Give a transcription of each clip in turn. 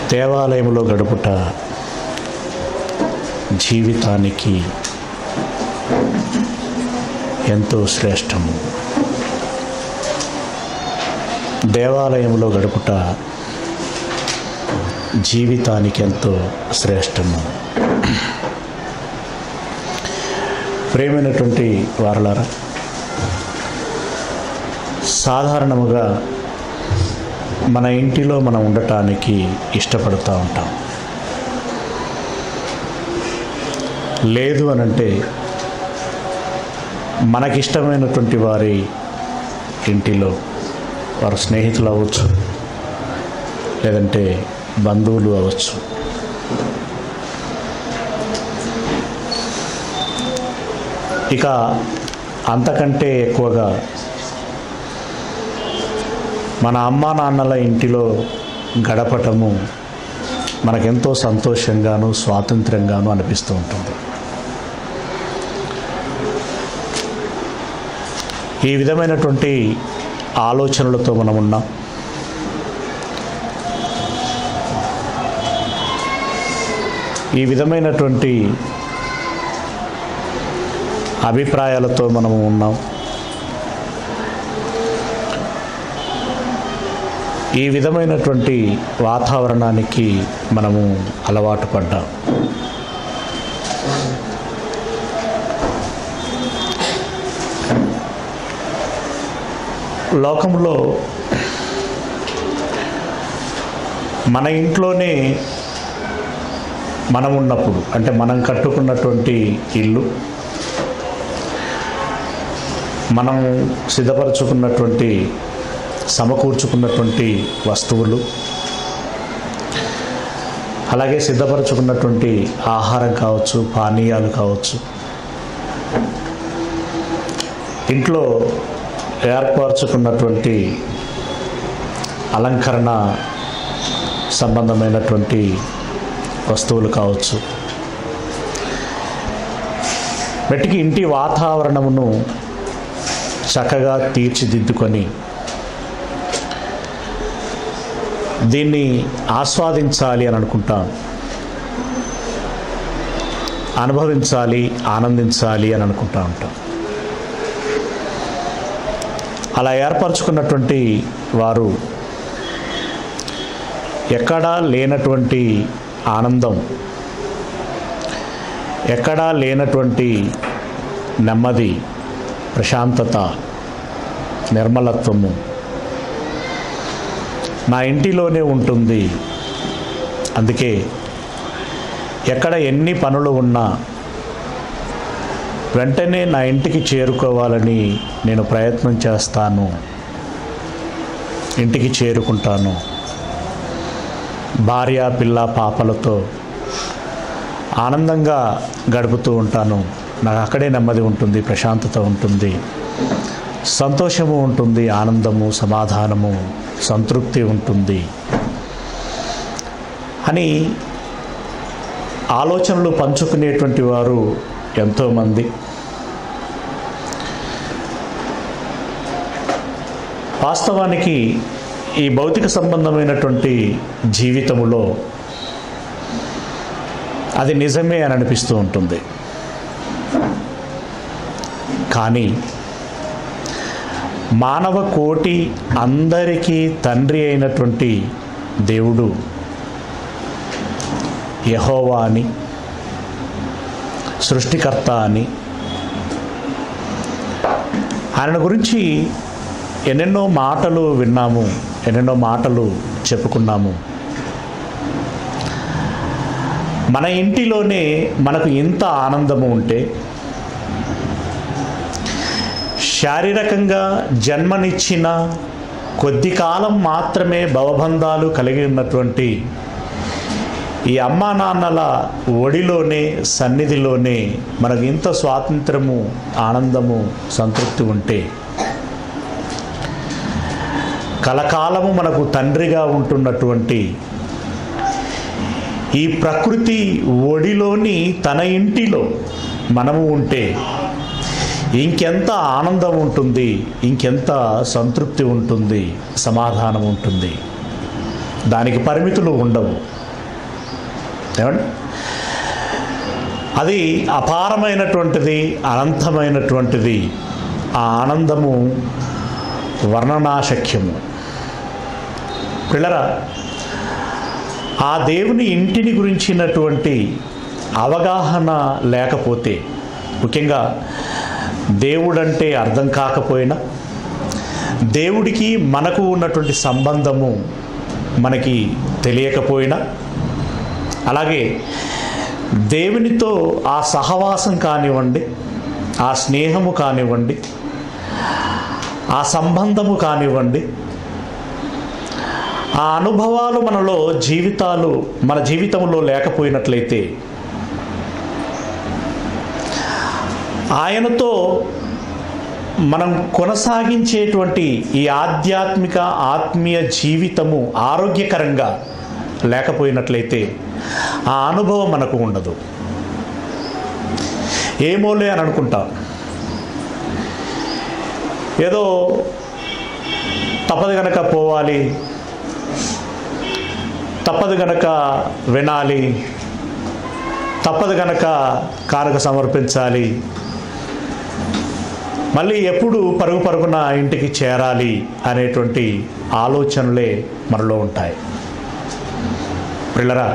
దేవాలయంలో గడుపుట జీవితానికి ఎంతో శ్రేష్టము దేవాలయంలో గడుపుట జీవితానికి ఎంతో శ్రేష్టము ప్రేమైనటువంటి వారలారా సాధారణముగా మన ఇంటిలో మనం ఉండటానికి ఇష్టపడుతూ ఉంటాం లేదు అనంటే మనకిష్టమైనటువంటి వారి ఇంటిలో వారి స్నేహితులు అవ్వచ్చు లేదంటే బంధువులు అవ్వచ్చు ఇక అంతకంటే ఎక్కువగా మన అమ్మా నాన్నల ఇంటిలో గడపటము మనకెంతో సంతోషంగాను స్వాతంత్ర్యంగాను అనిపిస్తూ ఉంటుంది ఈ విధమైనటువంటి ఆలోచనలతో మనం ఉన్నాం ఈ విధమైనటువంటి అభిప్రాయాలతో మనము ఉన్నాం ఈ విధమైనటువంటి వాతావరణానికి మనము అలవాటు పడ్డాం లోకంలో మన ఇంట్లోనే మనం ఉన్నప్పుడు అంటే మనం కట్టుకున్నటువంటి ఇల్లు మనం సిద్ధపరచుకున్నటువంటి సమకూర్చుకున్నటువంటి వస్తువులు అలాగే సిద్ధపరచుకున్నటువంటి ఆహారం కావచ్చు పానీయాలు కావచ్చు ఇంట్లో ఏర్పరచుకున్నటువంటి అలంకరణ సంబంధమైనటువంటి వస్తువులు కావచ్చు వెటికి ఇంటి వాతావరణమును చక్కగా తీర్చిదిద్దుకొని దీన్ని ఆస్వాదించాలి అని అనుకుంటాం అనుభవించాలి ఆనందించాలి అని అనుకుంటా ఉంటాం అలా ఏర్పరచుకున్నటువంటి వారు ఎక్కడా లేనటువంటి ఆనందం ఎక్కడా లేనటువంటి నెమ్మది ప్రశాంతత నిర్మలత్వము నా ఇంటిలోనే ఉంటుంది అందుకే ఎక్కడ ఎన్ని పనులు ఉన్నా వెంటనే నా ఇంటికి చేరుకోవాలని నేను ప్రయత్నం చేస్తాను ఇంటికి చేరుకుంటాను భార్య పిల్ల పాపలతో ఆనందంగా గడుపుతూ ఉంటాను నాకు అక్కడే నెమ్మది ఉంటుంది ప్రశాంతత ఉంటుంది సంతోషము ఉంటుంది ఆనందము సమాధానము సంతృప్తి ఉంటుంది అని ఆలోచనలు పంచుకునేటువంటి వారు ఎంతోమంది వాస్తవానికి ఈ భౌతిక సంబంధమైనటువంటి జీవితములో అది నిజమే అని అనిపిస్తూ ఉంటుంది కానీ మానవ కోటి అందరికీ తండ్రి అయినటువంటి దేవుడు యహోవా అని సృష్టికర్త అని ఆయన గురించి ఎన్నెన్నో మాటలు విన్నాము ఎన్నెన్నో మాటలు చెప్పుకున్నాము మన ఇంటిలోనే మనకు ఇంత ఆనందము ఉంటే శారీరకంగా జన్మనిచ్చిన కొద్ది కాలం మాత్రమే భవబంధాలు కలిగి ఉన్నటువంటి ఈ అమ్మా నాన్నల ఒడిలోనే సన్నిధిలోనే మనకు ఇంత స్వాతంత్రము ఆనందము సంతృప్తి ఉంటే కలకాలము మనకు తండ్రిగా ఉంటున్నటువంటి ఈ ప్రకృతి ఒడిలోని తన ఇంటిలో మనము ఉంటే ఇంకెంత ఆనందం ఉంటుంది ఇంకెంత సంతృప్తి ఉంటుంది సమాధానం ఉంటుంది దానికి పరిమితులు ఉండవు ఏమండి అది అపారమైనటువంటిది అనంతమైనటువంటిది ఆ ఆనందము వర్ణనాశక్యము పిల్లరా ఆ దేవుని ఇంటిని గురించినటువంటి అవగాహన లేకపోతే ముఖ్యంగా దేవుడంటే అర్థం కాకపోయినా దేవుడికి మనకు ఉన్నటువంటి సంబంధము మనకి తెలియకపోయినా అలాగే దేవునితో ఆ సహవాసం కానివ్వండి ఆ స్నేహము కానివ్వండి ఆ సంబంధము కానివ్వండి ఆ అనుభవాలు మనలో జీవితాలు మన జీవితంలో లేకపోయినట్లయితే ఆయనతో మనం కొనసాగించేటువంటి ఈ ఆధ్యాత్మిక ఆత్మీయ జీవితము ఆరోగ్యకరంగా లేకపోయినట్లయితే ఆ అనుభవం మనకు ఉండదు ఏమోలే అని అనుకుంటాం ఏదో తప్పదు గనక పోవాలి తప్పదు గనక వినాలి తప్పదు గనక కానుక సమర్పించాలి మళ్ళీ ఎప్పుడు పరుగు పరుగున ఇంటికి చేరాలి అనేటువంటి ఆలోచనలే మనలో ఉంటాయి పిల్లరా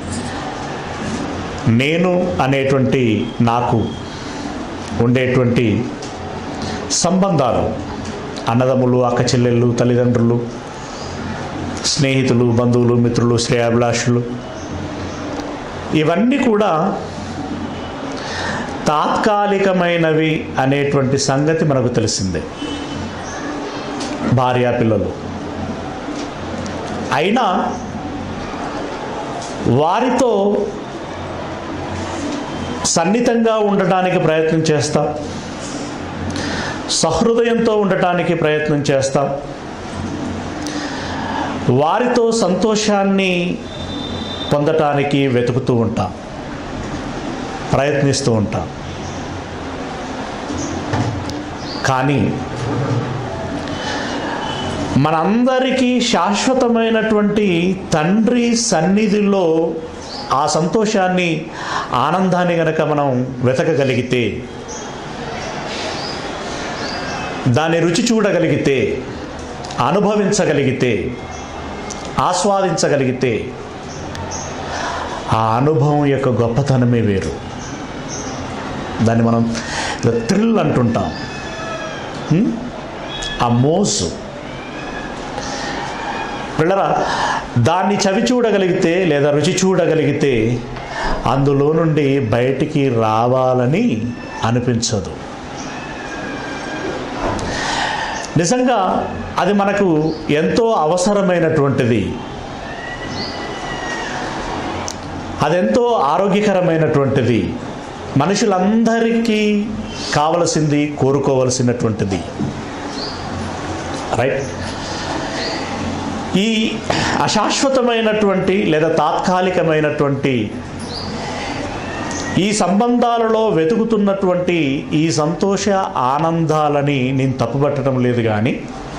నేను అనేటువంటి నాకు ఉండేటువంటి సంబంధాలు అన్నదమ్ములు అక్క చెల్లెళ్ళు తల్లిదండ్రులు స్నేహితులు బంధువులు మిత్రులు శ్రేయాభిలాషులు ఇవన్నీ కూడా తాత్కాలికమైనవి అనేటువంటి సంగతి మనకు తెలిసిందే భార్యా పిల్లలు అయినా వారితో సన్నిహితంగా ఉండటానికి ప్రయత్నం చేస్తాం సహృదయంతో ఉండటానికి ప్రయత్నం చేస్తాం వారితో సంతోషాన్ని పొందటానికి వెతుకుతూ ఉంటాం ప్రయత్నిస్తూ ఉంటాం కానీ మనందరికీ శాశ్వతమైనటువంటి తండ్రి సన్నిధిలో ఆ సంతోషాన్ని ఆనందాన్ని గనక మనం వెతకగలిగితే దాన్ని రుచి చూడగలిగితే అనుభవించగలిగితే ఆస్వాదించగలిగితే ఆ అనుభవం యొక్క గొప్పతనమే వేరు దాన్ని మనం థ్రిల్ అంటుంటాం హ్మ్? ఆ మోసు పిల్లరా దాన్ని చవి చూడగలిగితే లేదా రుచి చూడగలిగితే అందులో నుండి బయటికి రావాలని అనిపించదు నిజంగా అది మనకు ఎంతో అవసరమైనటువంటిది అదెంతో ఆరోగ్యకరమైనటువంటిది మనుషులందరికీ కావలసింది కోరుకోవలసినటువంటిది రైట్ ఈ అశాశ్వతమైనటువంటి లేదా తాత్కాలికమైనటువంటి ఈ సంబంధాలలో వెతుకుతున్నటువంటి ఈ సంతోష ఆనందాలని నేను తప్పుపట్టడం లేదు కానీ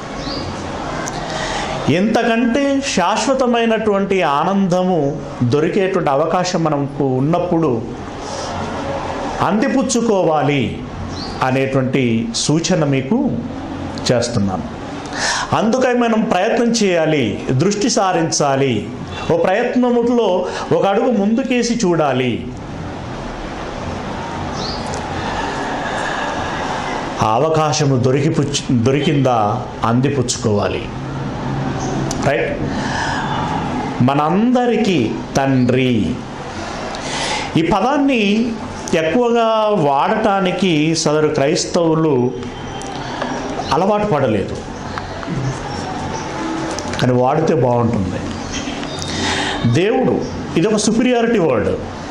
ఎంతకంటే శాశ్వతమైనటువంటి ఆనందము దొరికేటువంటి అవకాశం మనకు ఉన్నప్పుడు అందిపుచ్చుకోవాలి అనేటువంటి సూచన మీకు చేస్తున్నాను అందుకై మనం ప్రయత్నం చేయాలి దృష్టి సారించాలి ఓ ప్రయత్నములో ఒక అడుగు ముందుకేసి చూడాలి ఆ అవకాశము దొరికి దొరికిందా అందిపుచ్చుకోవాలి రైట్ మనందరికీ తండ్రి ఈ పదాన్ని ఎక్కువగా వాడటానికి సదరు క్రైస్తవులు అలవాటు పడలేదు కానీ వాడితే బాగుంటుంది దేవుడు ఇది ఒక సుపీరియారిటీ వర్డ్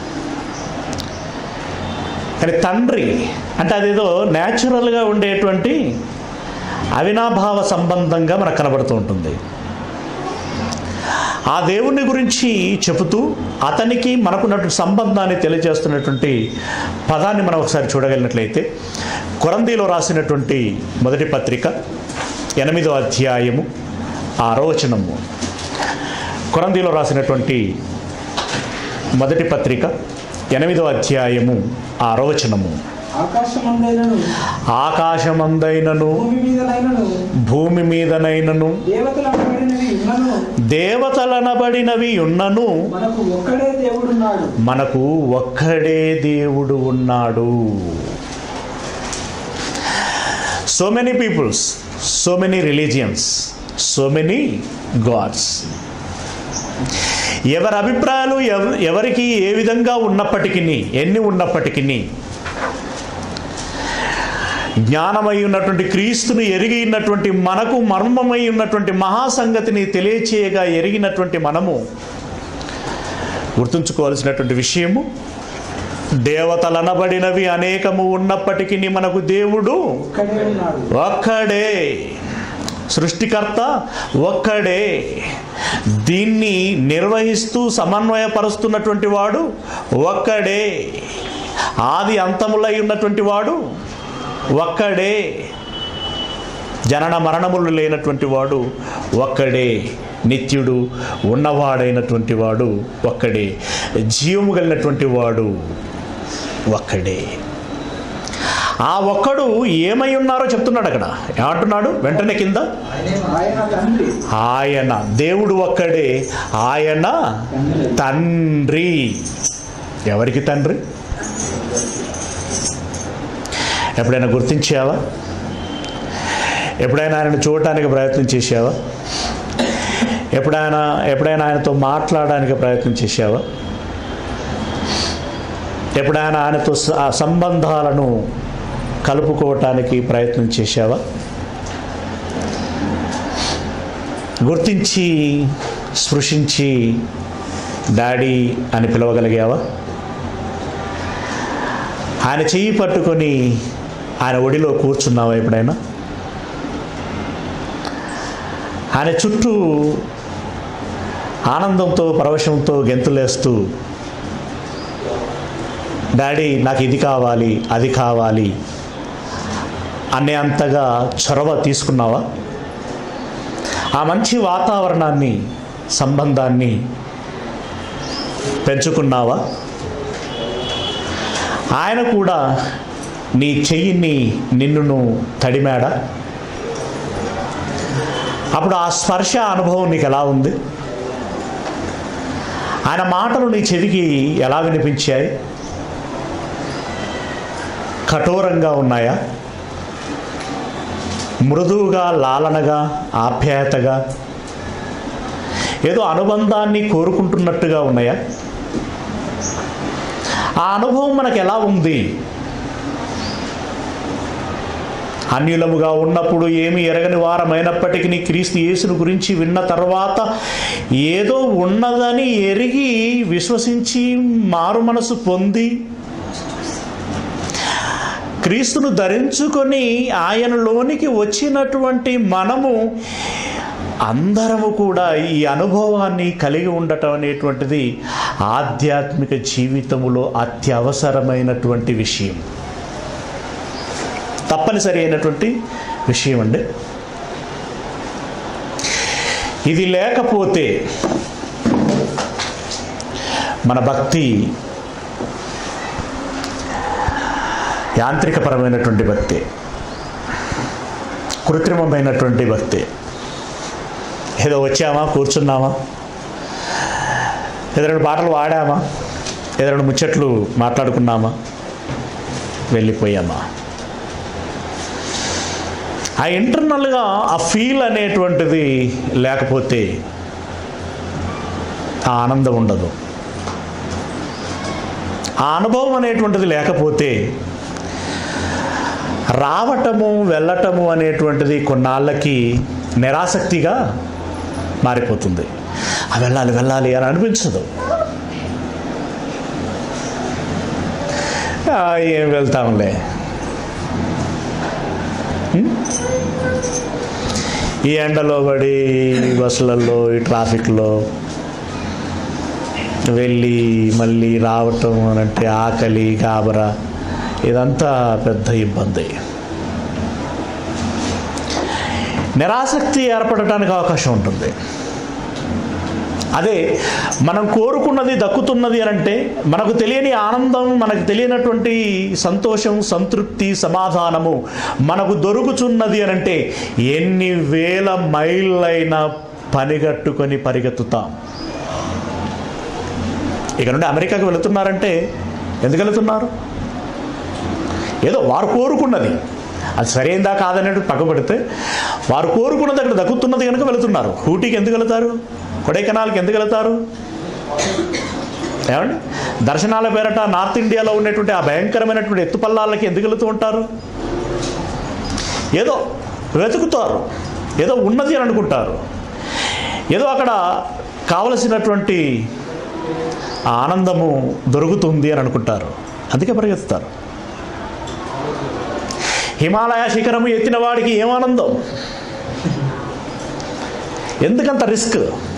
కానీ తండ్రి అంటే అదేదో న్యాచురల్గా ఉండేటువంటి అవినాభావ సంబంధంగా మనకు కనబడుతూ ఉంటుంది ఆ దేవుని గురించి చెబుతూ అతనికి మనకున్నటువంటి సంబంధాన్ని తెలియజేస్తున్నటువంటి పదాన్ని మనం ఒకసారి చూడగలిగినట్లయితే కొరందీలో రాసినటువంటి మొదటి పత్రిక ఎనిమిదో అధ్యాయము ఆరో వచనము కొరందీలో రాసినటువంటి మొదటి పత్రిక ఎనిమిదో అధ్యాయము ఆరో వచనము ఆకాశమందైనను ఆకాశమందైనను భూమి మీదనైనను భూమి మీదనైనను దేవతలు అనబడినవి ఉన్నను దేవతలనబడినవి ఉన్నను మనకు ఒక్కడే దేవుడున్నాడు మనకు ఒక్కడే దేవుడు ఉన్నాడు so many peoples so many religions so many gods ఎవరి అభిప్రాయాలు ఎవ- ఎవరికి ఏ విధంగా ఉన్నప్పటికీ ఎన్ని ఉన్నప్పటికీ జ్ఞానమై ఉన్నటువంటి క్రీస్తును ఎరిగి ఉన్నటువంటి మనకు మర్మమై ఉన్నటువంటి మహాసంగతిని తెలియచేయగా ఎరిగినటువంటి మనము గుర్తుంచుకోవాల్సినటువంటి విషయము దేవతలనబడినవి అనేకము ఉన్నప్పటికీ మనకు దేవుడు ఒక్కడే ఉన్నాడు ఒక్కడే సృష్టికర్త ఒక్కడే దీన్ని నిర్వహిస్తూ సమన్వయపరుస్తున్నటువంటి వాడు ఒక్కడే ఆది అంతములై ఉన్నటువంటి వాడు ఒక్కడే జనన మరణములు లేనటువంటి వాడు ఒక్కడే నిత్యుడు ఉన్నవాడైనటువంటి వాడు ఒక్కడే జీవము కలిగినటువంటి వాడు ఒక్కడే ఆ ఒక్కడు ఏమై ఉన్నారో చెప్తున్నాడు అక్కడ ఏమంటున్నాడు వెంటనే కింద ఆయన తండ్రి ఆయన దేవుడు ఒక్కడే ఆయన తండ్రి ఎవరికి తండ్రి ఎప్పుడైనా గుర్తించావా ఎప్పుడైనా ఆయనను చూడటానికి ప్రయత్నం చేశావా ఎప్పుడైనా ఎప్పుడైనా ఆయనతో మాట్లాడడానికి ప్రయత్నం చేశావా ఎప్పుడైనా ఆయనతో స- ఆ సంబంధాలను కలుపుకోవటానికి ప్రయత్నం చేశావా గుర్తించి స్పృశించి డాడీ అని పిలవగలిగావా ఆయన చెయ్యి పట్టుకొని ఆయన ఒడిలో కూర్చున్నావా ఎప్పుడైనా ఆయన చుట్టూ ఆనందంతో పరవశంతో గెంతులేస్తూ డాడీ నాకు ఇది కావాలి అది కావాలి అనే అంతగా చొరవ తీసుకున్నావా ఆ మంచి వాతావరణాన్ని సంబంధాన్ని పెంచుకున్నావా ఆయన కూడా నీ చెయ్యిని నిన్నును తడిమాడా అప్పుడు ఆ స్పర్శ అనుభవం నీకు ఎలా ఉంది ఆయన మాటలు నీ చెవికి ఎలా వినిపించాయి కఠోరంగా ఉన్నాయా మృదువుగా లాలనగా ఆప్యాయతగా ఏదో అనుబంధాన్ని కోరుకుంటున్నట్టుగా ఉన్నాయా ఆ అనుభవం మనకు ఎలా ఉంది అన్యులముగా ఉన్నప్పుడు ఏమి ఎరగని వారమైనప్పటికీ క్రీస్తు యేసును గురించి విన్న తర్వాత ఏదో ఉన్నదని ఎరిగి విశ్వసించి మారు మనసు పొంది క్రీస్తును ధరించుకొని ఆయనలోనికి వచ్చినటువంటి మనము అందరము కూడా ఈ అనుభవాన్ని కలిగి ఉండటం అనేటువంటిది ఆధ్యాత్మిక జీవితములో అత్యవసరమైనటువంటి విషయం తప్పనిసరి అయినటువంటి విషయం అండి ఇది లేకపోతే మన భక్తి యాంత్రికపరమైనటువంటి భక్తి కృత్రిమమైనటువంటి భక్తి ఏదో వచ్చామా కూర్చున్నామా ఏదో రెండు పాటలు పాడామా ఏదో రెండు ముచ్చట్లు మాట్లాడుకున్నామా వెళ్ళిపోయామా ఆ ఇంటర్నల్గా ఆ ఫీల్ అనేటువంటిది లేకపోతే ఆ ఆనందం ఉండదు ఆ అనుభవం అనేటువంటిది లేకపోతే రావటము వెళ్ళటము అనేటువంటిది కొన్నాళ్ళకి నిరాసక్తిగా మారిపోతుంది ఆ వెళ్ళాలి వెళ్ళాలి అని అనిపించదు ఆ, ఏం వెళ్తాంలే ఉం? ఈ ఎండలో పడి ఈ బస్సులలో ఈ ట్రాఫిక్లో వెళ్ళి మళ్ళీ రావటం అని అంటే ఆకలి గాబరా ఇదంతా పెద్ద ఇబ్బంది నిరాసక్తి ఏర్పడటానికి అవకాశం ఉంటుంది అదే మనం కోరుకున్నది దక్కుతున్నది అని అంటే మనకు తెలియని ఆనందం మనకు తెలియనటువంటి సంతోషం సంతృప్తి సమాధానము మనకు దొరుకుతున్నది అని అంటే ఎన్ని వేల మైళ్ళైనా పనిగట్టుకొని పరిగెత్తుతాం ఇక నుండి అమెరికాకి వెళుతున్నారంటే ఎందుకు వెళుతున్నారు ఏదో వారు కోరుకున్నది అది సరైందా కాదనేది పక్కబడితే వారు కోరుకున్నది అక్కడ దక్కుతున్నది కనుక వెళుతున్నారు ఊటీకి ఎందుకు వెళతారు కొడైకెనాల్కి ఎందుకు వెళతారు ఏమండి దర్శనాల పేరట నార్త్ ఇండియాలో ఉన్నటువంటి ఆ భయంకరమైనటువంటి ఎత్తుపల్లాలకి ఎందుకు వెళుతూ ఉంటారు ఏదో వెతుకుతారు ఏదో ఉన్నది అని అనుకుంటారు ఏదో అక్కడ కావలసినటువంటి ఆ ఆనందము దొరుకుతుంది అని అనుకుంటారు అందుకే పరిగెత్తుతారు హిమాలయ శిఖరము ఎత్తిన వాడికి ఏం ఆనందం ఎందుకంత రిస్క్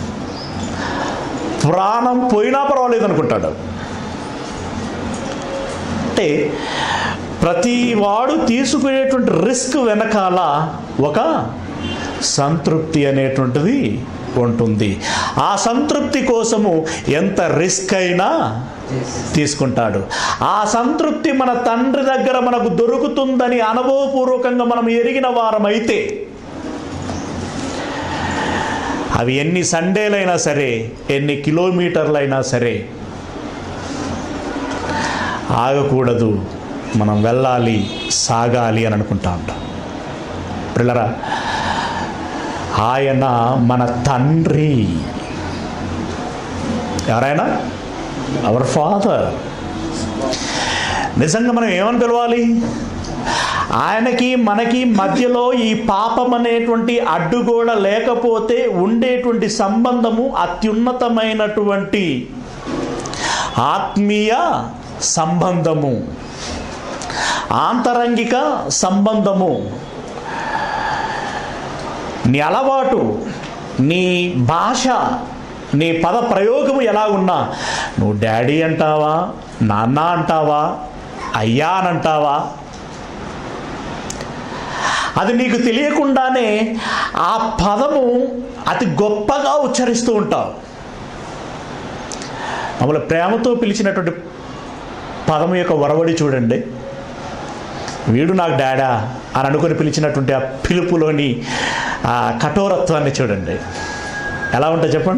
ప్రాణం పోయినా పర్వాలేదు అనుకుంటాడు అంటే ప్రతి వాడు తీసుకునేటువంటి రిస్క్ వెనకాల ఒక సంతృప్తి అనేటువంటిది ఉంటుంది ఆ సంతృప్తి కోసము ఎంత రిస్క్ అయినా తీసుకుంటాడు ఆ సంతృప్తి మన తండ్రి దగ్గర మనకు దొరుకుతుందని అనుభవపూర్వకంగా మనం ఎరిగిన వారమైతే అవి ఎన్ని సండేలైనా సరే ఎన్ని కిలోమీటర్లైనా సరే ఆగకూడదు మనం వెళ్ళాలి సాగాలి అని అనుకుంటా ఉంటాం పిల్లరా ఆయన మన తండ్రి ఎవరైనా అవర్ ఫాదర్ నిజంగా మనం ఏమని పిలవాలి ఆయనకి మనకి మధ్యలో ఈ పాపం అనేటువంటి అడ్డుగోడ లేకపోతే ఉండేటువంటి సంబంధము అత్యున్నతమైనటువంటి ఆత్మీయ సంబంధము ఆంతరంగిక సంబంధము నీ అలవాటు నీ భాష నీ పద ప్రయోగము ఎలా ఉన్నా నువ్వు డాడీ అంటావా నాన్న అంటావా అయ్యా అని అంటావా అది నీకు తెలియకుండానే ఆ పదము అతి గొప్పగా ఉచ్చరిస్తూ ఉంటావు మమ్మల్ని ప్రేమతో పిలిచినటువంటి పదము యొక్క వరవడి చూడండి వీడు నాకు డాడా అని అనుకుని పిలిచినటువంటి ఆ పిలుపులోని ఆ కఠోరత్వాన్ని చూడండి ఎలా ఉంటుంది చెప్పండి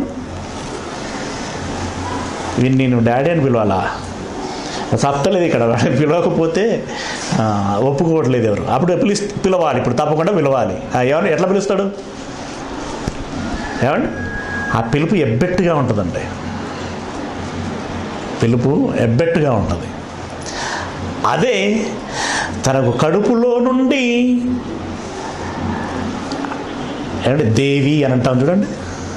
వీడిని నేను డాడీ అని పిలవాలా తప్పలేదు ఇక్కడ వాడిని పిలవకపోతే ఆ, ఒప్పుకోవట్లేదు ఎవరు అప్పుడు పిలి పిలవాలి ఇప్పుడు తప్పకుండా పిలవాలి ఆ, ఏమని ఎట్లా పిలుస్తాడు ఏమండి ఆ పిలుపు ఎబ్బెట్టుగా ఉంటుందండి పిలుపు ఎబ్బెట్టుగా ఉంటుంది అదే తనకు కడుపులో నుండి ఏమంటే దేవి అని అంటాం చూడండి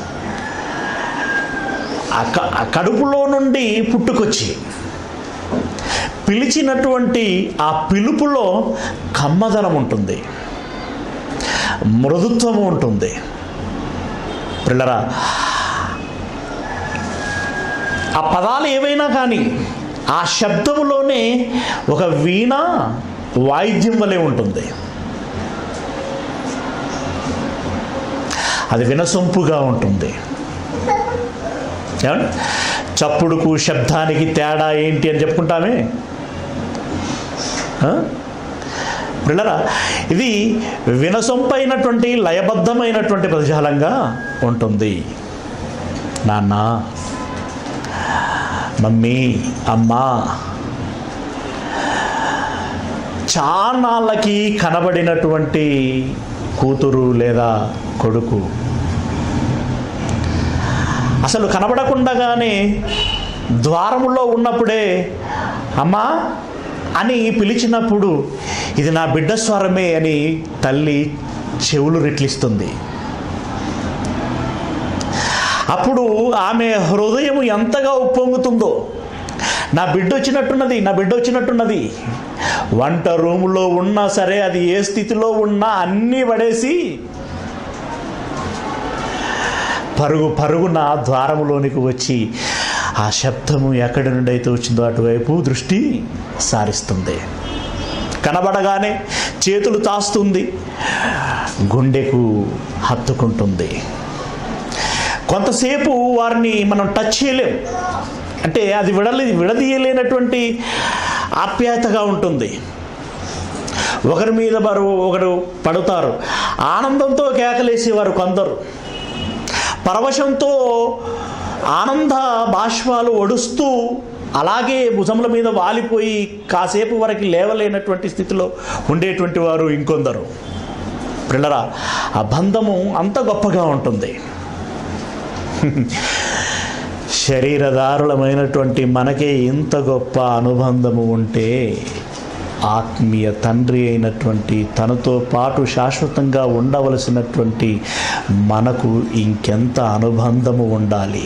ఆ క- ఆ కడుపులో నుండి పుట్టుకొచ్చి పిలిచినటువంటి ఆ పిలుపులో కమ్మదనం ఉంటుంది మృదుత్వము ఉంటుంది పిల్లరా ఆ పదాలు ఏవైనా కానీ ఆ శబ్దములోనే ఒక వీణ వాయిద్యం వలె ఉంటుంది అది వినసొంపుగా ఉంటుంది ఏమండి? చప్పుడుకు శబ్దానికి తేడా ఏంటి అని చెప్పుకుంటామే ఆ? పిల్లరా ఇది వినసొంపైనటువంటి లయబద్ధమైనటువంటి పదజాలంగా ఉంటుంది నాన్న మమ్మీ అమ్మా చానాళ్ళకి కనబడినటువంటి కూతురు లేదా కొడుకు అసలు కనబడకుండగానే ద్వారములో ఉన్నప్పుడే అమ్మా అని పిలిచినప్పుడు ఇది నా బిడ్డ స్వరమే అని తల్లి చెవులు రెట్లిస్తుంది అప్పుడు ఆమె హృదయం ఎంతగా ఉప్పొంగుతుందో నా బిడ్డ వచ్చినట్టున్నది నా బిడ్డ వచ్చినట్టున్నది వంట రూములో ఉన్నా సరే అది ఏ స్థితిలో ఉన్నా అన్నీ పడేసి పరుగు పరుగున ద్వారములోనికి వచ్చి ఆ శబ్దము ఎక్కడి నుండి అయితే వచ్చిందో అటువైపు దృష్టి సారిస్తుంది కనబడగానే చేతులు తాస్తుంది గుండెకు హత్తుకుంటుంది కొంతసేపు వారిని మనం టచ్ చేయలేం అంటే అది విడలి విడదీయలేనటువంటి ఆప్యాయతగా ఉంటుంది ఒకరి మీద వారు ఒకరు పడుతారు ఆనందంతో కేకలేసేవారు కొందరు పరవశంతో ఆనంద బాష్పాలు ఒడుస్తూ అలాగే భుజముల మీద వాలిపోయి కాసేపు వరకు లేవలేనటువంటి స్థితిలో ఉండేటువంటి వారు ఇంకొందరు పిల్లరా ఆ బంధము అంత గొప్పగా ఉంటుంది శరీరధారులమైనటువంటి మనకే ఇంత గొప్ప అనుబంధము ఉంటే ఆత్మీయ తండ్రి అయినటువంటి తనతో పాటు శాశ్వతంగా ఉండవలసినటువంటి మనకు ఇంకెంత అనుబంధము ఉండాలి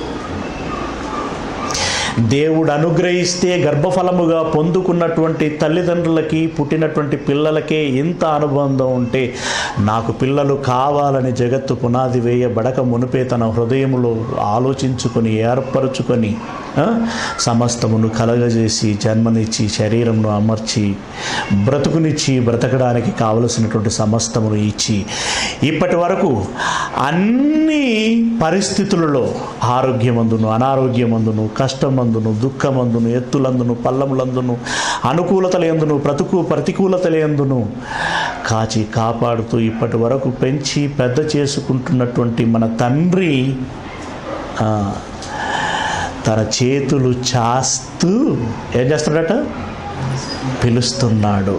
దేవుడు అనుగ్రహిస్తే గర్భఫలముగా పొందుకున్నటువంటి తల్లిదండ్రులకి పుట్టినటువంటి పిల్లలకే ఇంత అనుబంధం ఉంటే నాకు పిల్లలు కావాలని జగత్తు పునాది వేయబడక మునిపే తన హృదయములో ఆలోచించుకొని ఏర్పరచుకొని ఆ, సమస్తమును కలగజేసి జన్మనిచ్చి శరీరంను అమర్చి బ్రతుకునిచ్చి బ్రతకడానికి కావలసినటువంటి సమస్తమును ఇచ్చి ఇప్పటి వరకు అన్ని పరిస్థితులలో ఆరోగ్యమందును అనారోగ్యమందును కష్టమందును దుఃఖమందును ఎత్తులందును పల్లములందును అనుకూలతలందును ప్రతికూ ప్రతికూలతలందును కాచి కాపాడుతూ ఇప్పటి వరకు పెంచి పెద్ద చేసుకుంటున్నటువంటి మన తండ్రి ఆ, తన చేతులు చాస్తూ ఏం చేస్తున్నాడట పిలుస్తున్నాడు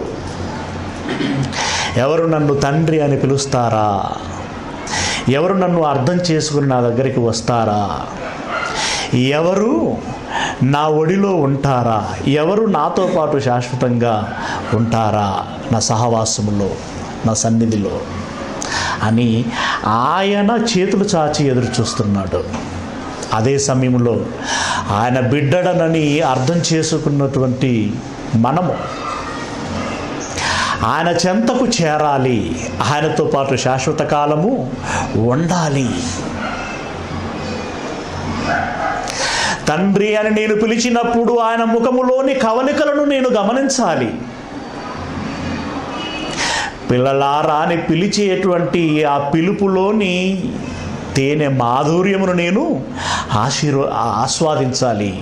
ఎవరు నన్ను తండ్రి అని పిలుస్తారా ఎవరు నన్ను అర్థం చేసుకుని నా దగ్గరికి వస్తారా ఎవరు నా ఒడిలో ఉంటారా ఎవరు నాతో పాటు శాశ్వతంగా ఉంటారా నా సహవాసములో నా సన్నిధిలో అని ఆయన చేతులు చాచి ఎదురు చూస్తున్నాడు అదే సమయంలో ఆయన బిడ్డడనని అర్థం చేసుకున్నటువంటి మనము ఆయన చెంతకు చేరాలి ఆయనతో పాటు శాశ్వత కాలము ఉండాలి తండ్రి అని నేను పిలిచినప్పుడు ఆయన ముఖములోని కవలికలను నేను గమనించాలి పిల్లలారా అని పిలిచేటువంటి ఆ పిలుపులోని తేనె మాధుర్యమును నేను ఆశీర్వ ఆస్వాదించాలి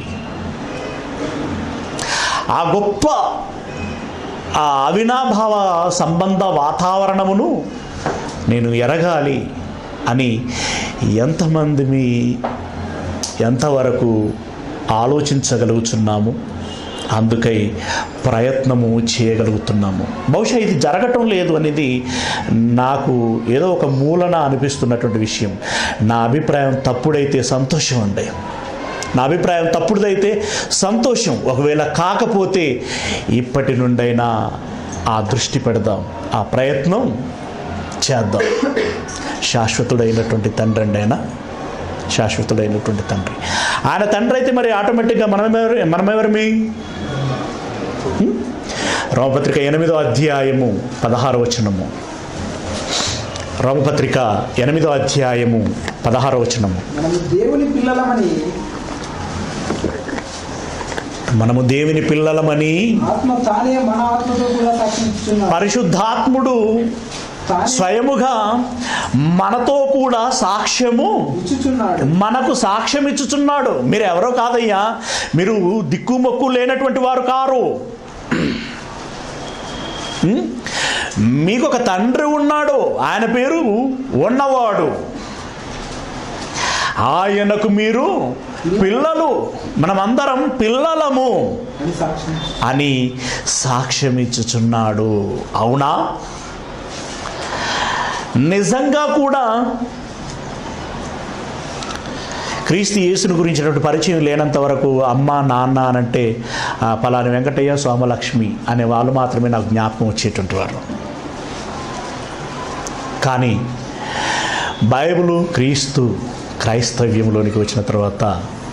ఆ గొప్ప ఆ అవినాభావ సంబంధ వాతావరణమును నేను ఎరగాలి అని ఎంతమంది మీ ఎంతవరకు ఆలోచించగలుగుతున్నాము అందుకై ప్రయత్నము చేయగలుగుతున్నాము బహుశా ఇది జరగటం లేదు అనేది నాకు ఏదో ఒక మూలన అనిపిస్తున్నటువంటి విషయం నా అభిప్రాయం తప్పుడైతే సంతోషం అండి నా అభిప్రాయం తప్పుడుదైతే సంతోషం ఒకవేళ కాకపోతే ఇప్పటి నుండైనా ఆ దృష్టి పెడదాం ఆ ప్రయత్నం చేద్దాం శాశ్వతుడైనటువంటి తండ్రి అండి ఆయన శాశ్వతుడైనటువంటి తండ్రి ఆయన తండ్రి అయితే మరి ఆటోమేటిక్గా మనమెవరు మనమెవరమి హ్మ్? రోమపత్రిక ఎనిమిదో అధ్యాయము పదహారు వచనము రోమపత్రిక ఎనిమిదో అధ్యాయము పదహారు వచనము మనము దేవుని పిల్లలమని మనము దేవుని పిల్లలమని ఆత్మ తానే మన ఆత్మతో కూడా సాక్షిస్తున్నాడు పరిశుద్ధాత్ముడు తానే స్వయముగా మనతో కూడా సాక్ష్యము ఇచ్చుచున్నాడు మనకు సాక్ష్యం ఇచ్చుచున్నాడు మీరు ఎవరో కాదయ్యా మీరు దిక్కుమొక్కు లేనటువంటి వారు కారు ఉం? మీకు ఒక తండ్రి ఉన్నాడు ఆయన పేరు ఉన్నవాడు ఆయనకు మీరు పిల్లలు మనమందరం పిల్లలము అని సాక్ష్యం అని సాక్ష్యం ఇచ్చుచున్నాడు అవునా నిజంగా కూడా క్రీస్తు యేసుని గురించినటువంటి పరిచయం లేనంత వరకు అమ్మ నాన్న అనంటే ఆ, పలాని వెంకటయ్య సోమలక్ష్మి అనే వాళ్ళు మాత్రమే నాకు జ్ఞాపకం వచ్చేటువంటి వారు కానీ బైబిలు క్రీస్తు క్రైస్తవ్యంలోనికి వచ్చిన తర్వాత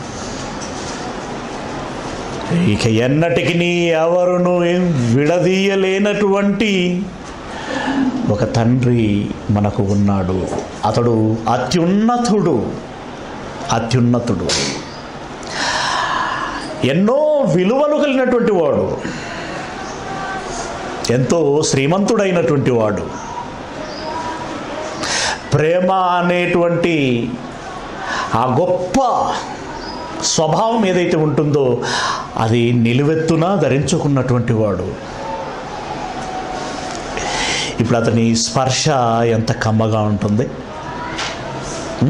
ఇక ఎన్నటికి ఎవరును విడదీయలేనటువంటి ఒక తండ్రి మనకు ఉన్నాడు అతడు అత్యున్నతుడు అత్యున్నతుడు ఎన్నో విలువలు కలిగినటువంటి వాడు ఎంతో శ్రీమంతుడైనటువంటి వాడు ప్రేమ అనేటువంటి ఆ గొప్ప స్వభావం ఏదైతే ఉంటుందో అది నిలువెత్తున ధరించుకున్నటువంటి వాడు ఇప్పుడు అతని స్పర్శ ఎంత కమ్మగా ఉంటుంది ఉం?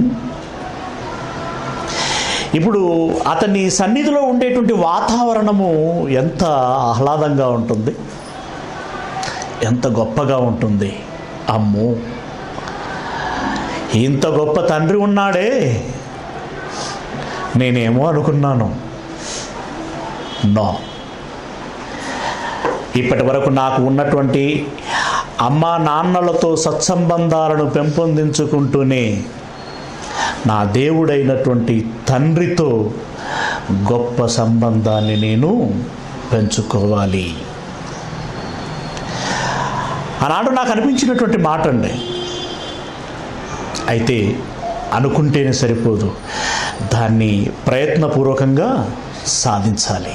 ఇప్పుడు అతని సన్నిధిలో ఉండేటువంటి వాతావరణము ఎంత ఆహ్లాదంగా ఉంటుంది ఎంత గొప్పగా ఉంటుంది అమ్మో ఇంత గొప్ప తండ్రి ఉన్నాడే నేనేమో అనుకున్నాను నో ఇప్పటి వరకు నాకు ఉన్నటువంటి అమ్మా నాన్నలతో సత్సంబంధాలను పెంపొందించుకుంటూనే నా దేవుడైనటువంటి తండ్రితో గొప్ప సంబంధాన్ని నేను పెంచుకోవాలి ఆనాడు నాకు అనిపించినటువంటి మాట అండి అయితే అనుకుంటేనే సరిపోదు దాన్ని ప్రయత్నపూర్వకంగా సాధించాలి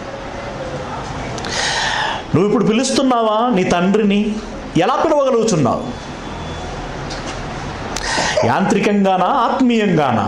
నువ్వు ఇప్పుడు పిలుస్తున్నావా నీ తండ్రిని ఎలా పిలవగలుగుతున్నావు యాంత్రికంగానా ఆత్మీయంగానా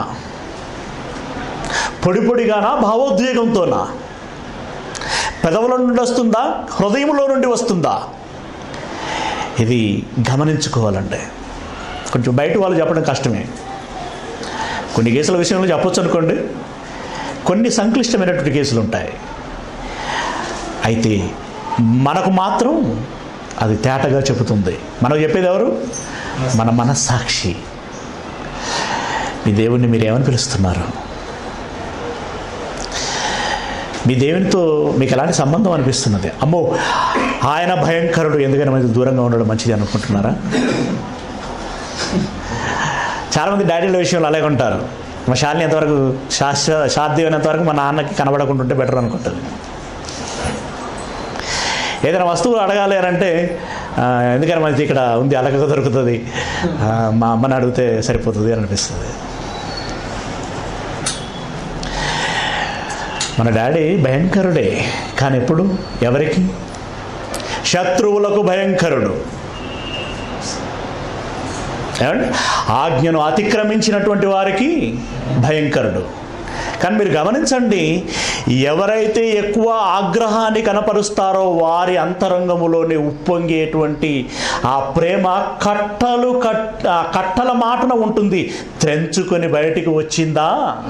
పొడి పొడిగానా భావోద్వేగంతోనా పెదవుల నుండి వస్తుందా హృదయంలో నుండి వస్తుందా ఇది గమనించుకోవాలండి కొంచెం బయట వాళ్ళు చెప్పడం కష్టమే కొన్ని కేసుల విషయంలో చెప్పొచ్చు అనుకోండి కొన్ని సంక్లిష్టమైనటువంటి కేసులు ఉంటాయి అయితే మనకు మాత్రం అది తేటగా చెబుతుంది మనకు చెప్పేది ఎవరు మన మనస్సాక్షి మీ దేవుణ్ణి మీరు ఏమని పిలుస్తున్నారు మీ దేవునితో మీకు ఎలాంటి సంబంధం అనిపిస్తున్నది అమ్మో ఆయన భయంకరుడు ఎందుకని మనకి దూరంగా ఉండడం మంచిది అనుకుంటున్నారా చాలామంది డాడీల విషయంలో అలాగే ఉంటారు మా శాలిని ఎంతవరకు శాస్త్ర సాధ్యమైనంత వరకు మా నాన్నకి కనబడకుంటుంటే బెటర్ అనుకుంటుంది ఏదైనా వస్తువు అడగాలి అని అంటే ఆ, ఎందుకని మనకి ఇక్కడ ఉంది అలగగా దొరుకుతుంది ఆ, మా అమ్మని అడిగితే సరిపోతుంది అని అనిపిస్తుంది మన డాడీ భయంకరుడే కానీ ఎప్పుడు ఎవరికి శత్రువులకు భయంకరుడు ఏమండి ఆజ్ఞను అతిక్రమించినటువంటి వారికి భయంకరుడు కానీ మీరు గమనించండి ఎవరైతే ఎక్కువ ఆగ్రహాన్ని కనపరుస్తారో వారి అంతరంగములోనే ఉప్పొంగేటువంటి ఆ ప్రేమ కట్టలు కట్ ఆ కట్టల మాటన ఉంటుంది తెంచుకొని బయటికి వచ్చిందా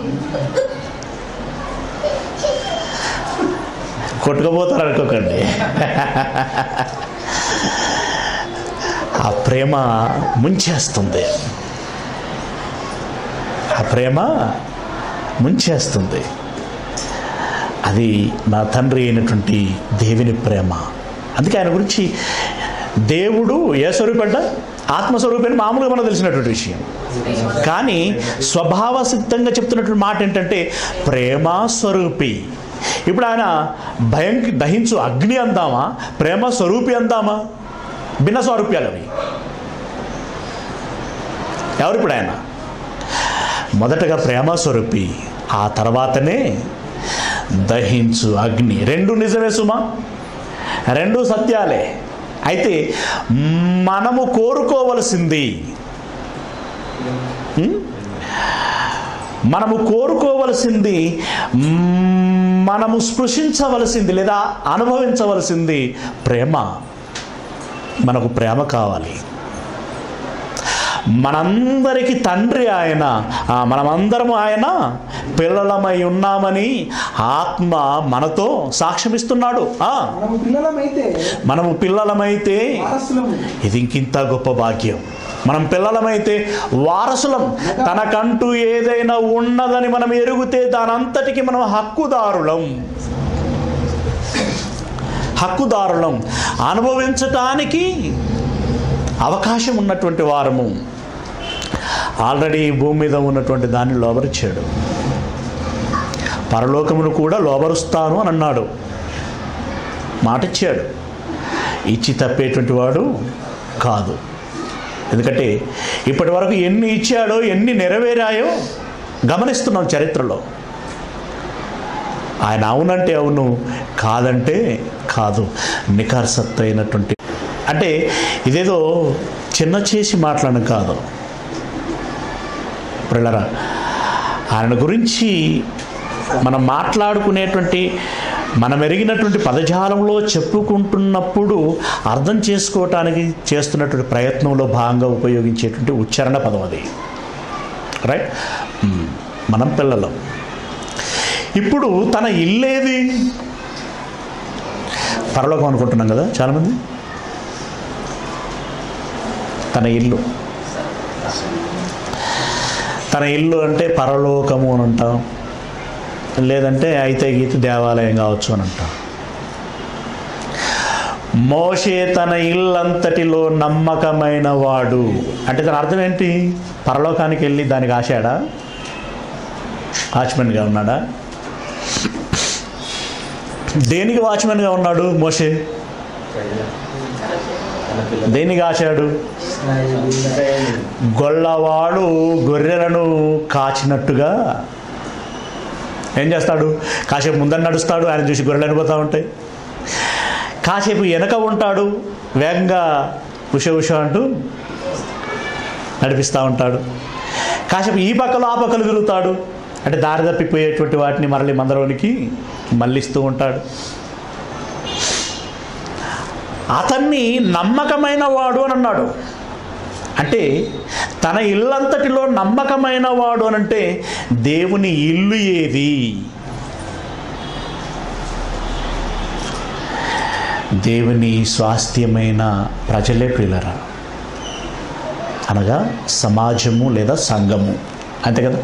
కొట్టుకుపోతారు అనుకోకండి ఆ ప్రేమ ముంచేస్తుంది ఆ ప్రేమ ముంచేస్తుంది అది నా తండ్రి అయినటువంటి దేవుని ప్రేమ అందుకే ఆయన గురించి దేవుడు ఏ స్వరూపంట ఆత్మస్వరూపని మామూలుగా మనకు తెలిసినటువంటి విషయం కానీ స్వభావ సిద్ధంగా చెప్తున్నటువంటి మాట ఏంటంటే ప్రేమ స్వరూపి ఇప్పుడు ఆయన భయం దహించు అగ్ని అందామా ప్రేమ స్వరూపి అందామా భిన్న స్వరూప్యాలు అవి ఎవరు ఇప్పుడు ఆయన మొదటగా ప్రేమ స్వరూపి ఆ తర్వాతనే దహించు అగ్ని రెండు నిజమే సుమా రెండు సత్యాలే అయితే మనము కోరుకోవలసింది ఉం? మనము కోరుకోవలసింది మ్, మనము స్పృశించవలసింది లేదా అనుభవించవలసింది ప్రేమ మనకు ప్రేమ కావాలి మనందరికి తండ్రి ఆయన ఆ, మనమందరము ఆయన పిల్లలమై ఉన్నామని ఆత్మ మనతో సాక్ష్యమిస్తున్నాడు ఆ, మనము పిల్లలమైతే మనము పిల్లలమైతే వారసులము ఇది ఇంకింత గొప్ప భాగ్యం మనం పిల్లలమైతే వారసులం తనకంటూ ఏదైనా ఉన్నదని మనం ఎరుగుతే దానంతటికి మనం హక్కుదారులం హక్కుదారులం అనుభవించటానికి అవకాశం ఉన్నటువంటి వారము ఆల్రెడీ ఈ భూమి మీద ఉన్నటువంటి దాన్ని లోబరిచ్చాడు పరలోకమును కూడా లోబరుస్తాను అని అన్నాడు మాట ఇచ్చాడు ఇచ్చి తప్పేటువంటి వాడు కాదు ఎందుకంటే ఇప్పటి వరకు ఎన్ని ఇచ్చాడో ఎన్ని నెరవేరాయో గమనిస్తున్నాం చరిత్రలో ఆయన అవునంటే అవును కాదంటే కాదు నిఖార్సత్ అయినటువంటి అంటే ఇదేదో చిన్న చేసి మాట్లాడడం కాదు పిల్లరా ఆయన గురించి మనం మాట్లాడుకునేటువంటి మనం ఎరిగినటువంటి పదజాలంలో చెప్పుకుంటున్నప్పుడు అర్థం చేసుకోవటానికి చేస్తున్నటువంటి ప్రయత్నంలో భాగంగా ఉపయోగించేటువంటి ఉచ్చారణ పదం అది రైట్ మ్మ్. మనం పిల్లలం ఇప్పుడు తన ఇల్లేది పరలోకం అనుకుంటున్నాం కదా చాలామంది తన ఇల్లు తన ఇల్లు అంటే పరలోకము అని అంటాం లేదంటే అయితే గీత దేవాలయం కావచ్చు అని అంటాం మోషే తన ఇల్లంతటిలో నమ్మకమైన వాడు అంటే దాని అర్థం ఏంటి పరలోకానికి వెళ్ళి దానికి ఆశాడా వాచ్మెన్గా ఉన్నాడా దేనికి వాచ్మెన్గా ఉన్నాడు మోషే దేనికి ఆశాడు గొల్లవాడు గొర్రెలను కాచినట్టుగా ఏం చేస్తాడు కాసేపు ముందర నడుస్తాడు ఆయన చూసి గొర్రెలు అనిపోతూ ఉంటాయి కాసేపు వెనక ఉంటాడు వేగంగా ఉష ఉష అంటూ నడిపిస్తూ ఉంటాడు కాసేపు ఈ పక్కలో ఆ పక్కలు తిరుగుతాడు అంటే దారి తప్పిపోయేటువంటి వాటిని మరలి మందలోనికి మళ్ళిస్తూ ఉంటాడు అతన్ని నమ్మకమైన వాడు అని అన్నాడు అంటే తన ఇల్లంతటిలో నమ్మకమైన వాడు అని అంటే దేవుని ఇల్లు ఏది దేవుని స్వాస్థ్యమైన ప్రజలే ప్రియులరా అనగా సమాజము లేదా సంఘము అంతే కదా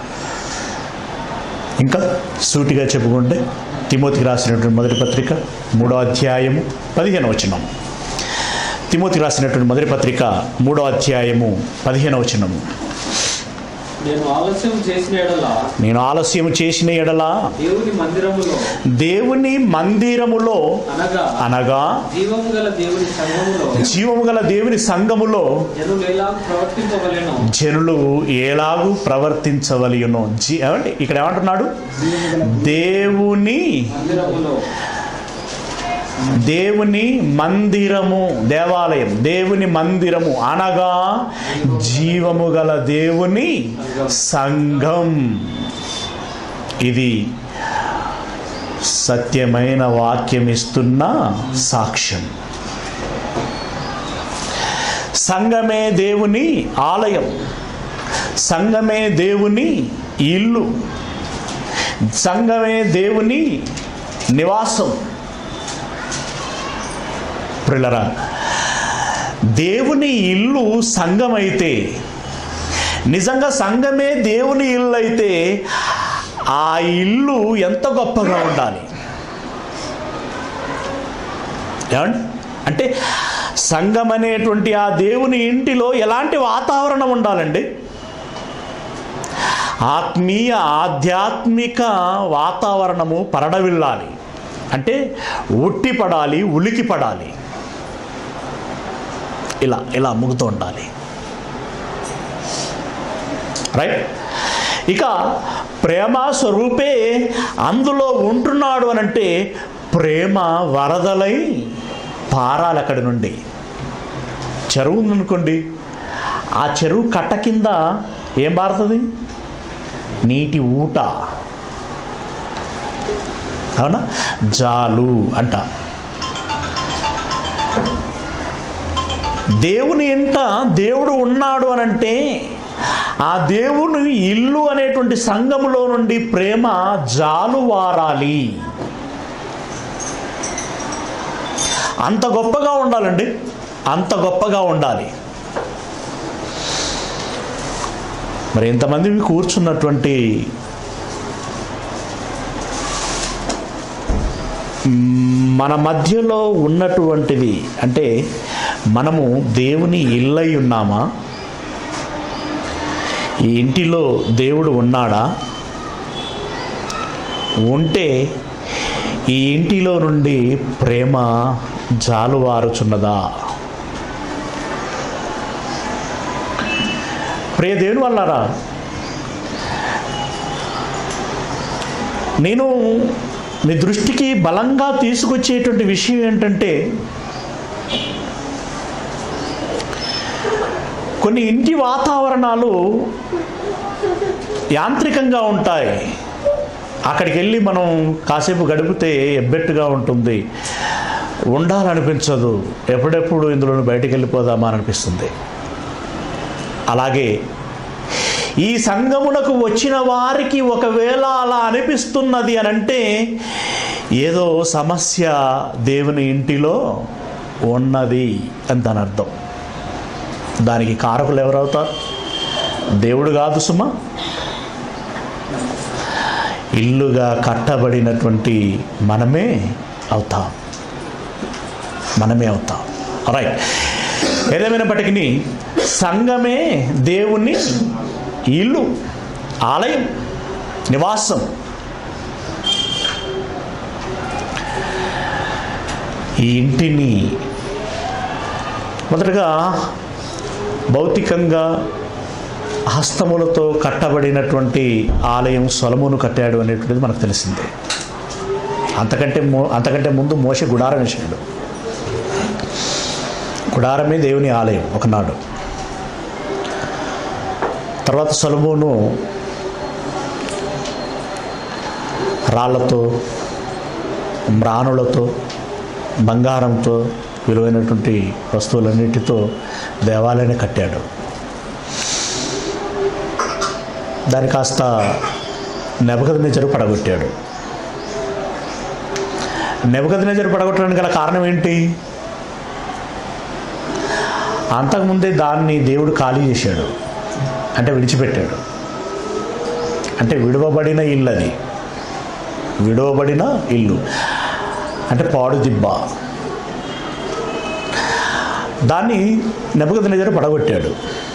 ఇంకా సూటిగా చెప్పుకుంటే తిమోతికి రాసినటువంటి మొదటి పత్రిక మూడో అధ్యాయము పదిహేను వచనం తిమోతికి రాసినటువంటి మొదటి పత్రిక మూడో అధ్యాయము పదిహేను వచనము నేను ఆలస్యం చేసిన ఎడల నేను ఆలస్యం చేసిన ఎడల దేవుని మందిరములో దేవుని మందిరములో అనగా అనగా జీవము గల దేవుని సంఘములో జీవము గల దేవుని సంఘములో జనులు ఎలా ప్రవర్తింపవలెనో జనులు ఎలాగూ ప్రవర్తించవలయునో జీ ఏమండి ఇక్కడ ఏమంటున్నాడు దేవుని మందిరములో దేవుని మందిరము దేవాలయం దేవుని మందిరము అనగా జీవము గల దేవుని సంఘం ఇది సత్యమైన వాక్యం ఇస్తున్న సాక్ష్యం సంఘమే దేవుని ఆలయం సంఘమే దేవుని ఇల్లు సంఘమే దేవుని నివాసం ప్రిలరా దేవుని ఇల్లు సంఘమైతే నిజంగా సంఘమే దేవుని ఇల్లు అయితే ఆ ఇల్లు ఎంత గొప్పగా ఉండాలి ఏమండి అంటే సంఘం అనేటువంటి ఆ దేవుని ఇంటిలో ఎలాంటి వాతావరణం ఉండాలండి ఆత్మీయ ఆధ్యాత్మిక వాతావరణము పరడవిల్లాలి అంటే ఉట్టి పడాలి ఉలికి పడాలి ఇలా ఇలా ముగుతూ ఉండాలి రైట్ ఇక ప్రేమ స్వరూపే అందులో ఉంటున్నాడు అని అంటే ప్రేమ వరదలై పారాలి అక్కడి నుండి చెరువు ఉందనుకోండి ఆ చెరువు కట్ట కింద ఏం పారుతుంది నీటి ఊట అవునా జాలు అంట దేవుని ఇంట దేవుడు ఉన్నాడు అని అంటే ఆ దేవుని ఇల్లు అనేటువంటి సంఘములో నుండి ప్రేమ జాలు వారాలి అంత గొప్పగా ఉండాలండి అంత గొప్పగా ఉండాలి మరి ఇంతమంది కూర్చున్నటువంటి మన మధ్యలో ఉన్నటువంటిది అంటే మనము దేవుని ఇల్లై ఉన్నామా ఈ ఇంటిలో దేవుడు ఉన్నాడా ఉంటే ఈ ఇంటిలో నుండి ప్రేమ జాలువారుచున్నదా ప్రియ దేవుని వల్లరా నేను మీ దృష్టికి బలంగా తీసుకొచ్చేటువంటి విషయం ఏంటంటే కొన్ని ఇంటి వాతావరణాలు యాంత్రికంగా ఉంటాయి అక్కడికి వెళ్ళి మనం కాసేపు గడిపితే ఎబ్బెట్టుగా ఉంటుంది ఉండాలనిపించదు ఎప్పుడెప్పుడు ఇందులో బయటికి వెళ్ళిపోదామా అని అనిపిస్తుంది అలాగే ఈ సంగమునకు వచ్చిన వారికి ఒకవేళ అలా అనిపిస్తున్నది అని అంటే ఏదో సమస్య దేవుని ఇంటిలో ఉన్నది అని దాని అర్థం దానికి కారకులు ఎవరవుతారు దేవుడు కాదు సుమా ఇల్లుగా కట్టబడినటువంటి మనమే అవుతాం మనమే అవుతాం రైట్ ఏదేమైనప్పటికీ సంఘమే దేవుని ఇల్లు ఆలయం నివాసం ఈ ఇంటిని మొదటగా భౌతికంగా హస్తములతో కట్టబడినటువంటి ఆలయం సొలమును కట్టాడు అనేటువంటిది మనకు తెలిసిందే అంతకంటే మో అంతకంటే ముందు మోస గుడారం వేసాడు గుడారమే దేవుని ఆలయం ఒకనాడు తర్వాత సొలమును రాళ్లతో మ్రాణులతో బంగారంతో విలువైనటువంటి వస్తువులన్నిటితో దేవాలయాన్ని కట్టాడు దాన్ని కాస్త నెబదనెజరు పడగొట్టాడు నెబదనెజరు పడగొట్టడానికి గల కారణం ఏంటి అంతకుముందే దాన్ని దేవుడు ఖాళీ చేశాడు అంటే విడిచిపెట్టాడు అంటే విడవబడిన ఇల్లు అది విడవబడిన ఇల్లు అంటే పాడు దిబ్బ దాన్ని నెబదనెజరు పడగొట్టాడు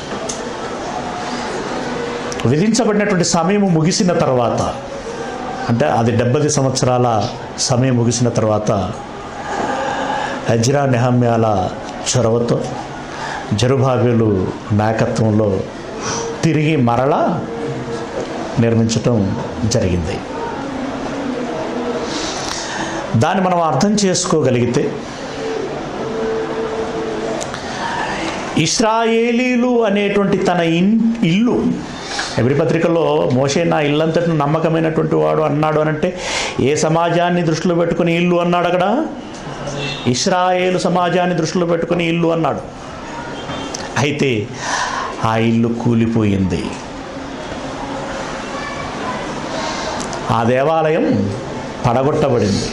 విధించబడినటువంటి సమయం ముగిసిన తర్వాత అంటే అది డెబ్బై సంవత్సరాల సమయం ముగిసిన తర్వాత అజ్రా నెహమ్యాల చొరవతో జరుబాబేలు నాయకత్వంలో తిరిగి మరలా నిర్మించటం జరిగింది దాన్ని మనం అర్థం చేసుకోగలిగితే ఇస్రాయేలీలు అనేటువంటి తన ఇన్ ఇల్లు ఎవరి పత్రికలో మోషే నా ఇల్లంతటి నమ్మకమైనటువంటి వాడు అన్నాడు అనంటే ఏ సమాజాన్ని దృష్టిలో పెట్టుకుని ఇల్లు అన్నాడు అక్కడ ఇస్రాయేలు సమాజాన్ని దృష్టిలో పెట్టుకుని ఇల్లు అన్నాడు అయితే ఆ ఇల్లు కూలిపోయింది ఆ దేవాలయం పడగొట్టబడింది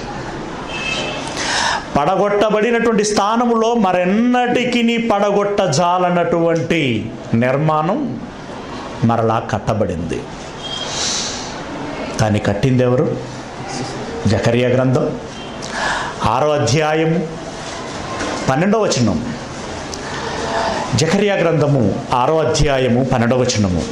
పడగొట్టబడినటువంటి స్థానములో మరెన్నటికి పడగొట్టజాలన్నటువంటి నిర్మాణం మరలా కట్టబడింది దాన్ని కట్టింది ఎవరు జకరియా గ్రంథం ఆరో అధ్యాయము పన్నెండవ వచనం జకరియా గ్రంథము ఆరో అధ్యాయము పన్నెండవ వచనము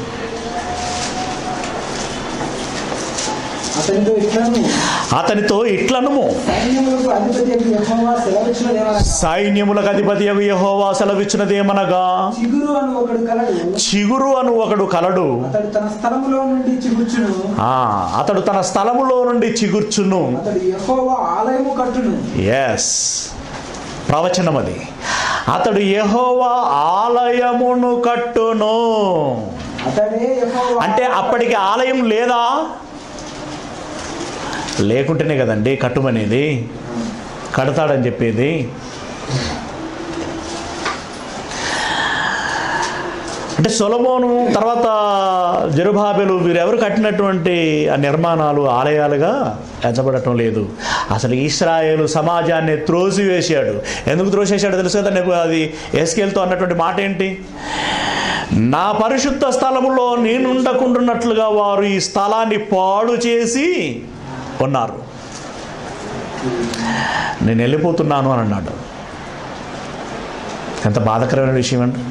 అతనితో ఇట్లను అతనితో ఇట్లనుము సైన్యములకు అధిపతి యెహోవా సెలవిచ్చినదేమనగా సైన్యములకు అధిపతి యహోవా సెలవిచ్చినదేమనగా చిగురు అని ఒకడు కలడు చిగురు అను ఒకడు కలడు అతడు తన స్థలములో నుండి చిగుర్చును ఆ, అతడు తన స్థలములో నుండి చిగుర్చును అతడు యెహోవా ఆలయము కట్టును ఎస్ ప్రవచనం అది అతడు యెహోవా ఆలయమును కట్టును అతడే యెహోవా అంటే అప్పటికి ఆలయం లేదా లేకుంటేనే కదండి కట్టుమనేది కడతాడని చెప్పేది అంటే సొలమోను తర్వాత జెరుబాబెలు వీరెవరు కట్టినటువంటి ఆ నిర్మాణాలు ఆలయాలుగా ఎంచబడటం లేదు అసలు ఇస్రాయేలు సమాజాన్ని త్రోసివేశాడు ఎందుకు త్రోసేశాడు తెలుసు కదా నీకు అది ఎస్కేల్తో అన్నటువంటి మాట ఏంటి నా పరిశుద్ధ స్థలములో నేనుండకుండాన్నట్లుగా వారు ఈ స్థలాన్ని పాడు చేసి ఉన్నారు నేను వెళ్ళిపోతున్నాను అని అన్నాడు ఎంత బాధకరమైన విషయం అండి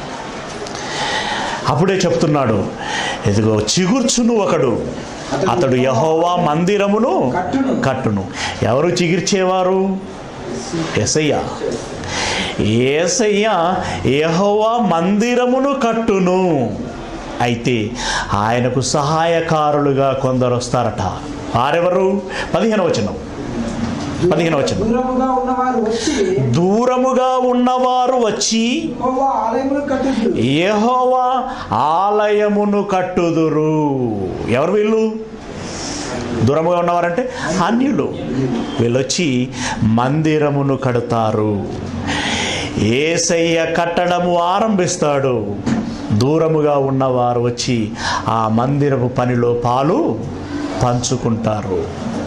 అప్పుడే చెప్తున్నాడు ఇదిగో చిగుర్చును ఒకడు అతడు యహోవా మందిరమును కట్టును. కట్టును ఎవరు చిగిర్చేవారు ఎసయ్య ఏసయ్య యహోవా మందిరమును కట్టును అయితే ఆయనకు సహాయకారులుగా కొందరు వస్తారట వారెవరు పదిహేను వచనం పదిహేను వచ్చిన దూరముగా ఉన్నవారు వచ్చి దూరముగా ఉన్నవారు వచ్చి యెహోవా ఆలయమును కట్టుదురు యెహోవా ఆలయమును కట్టుదురు ఎవరు వీళ్ళు దూరముగా ఉన్నవారంటే అన్యులు వీళ్ళొచ్చి మందిరమును కడతారు ఏసయ్య కట్టడము ఆరంభిస్తాడు దూరముగా ఉన్నవారు వచ్చి ఆ మందిరపు పనిలో పాలు పంచుకుంటారు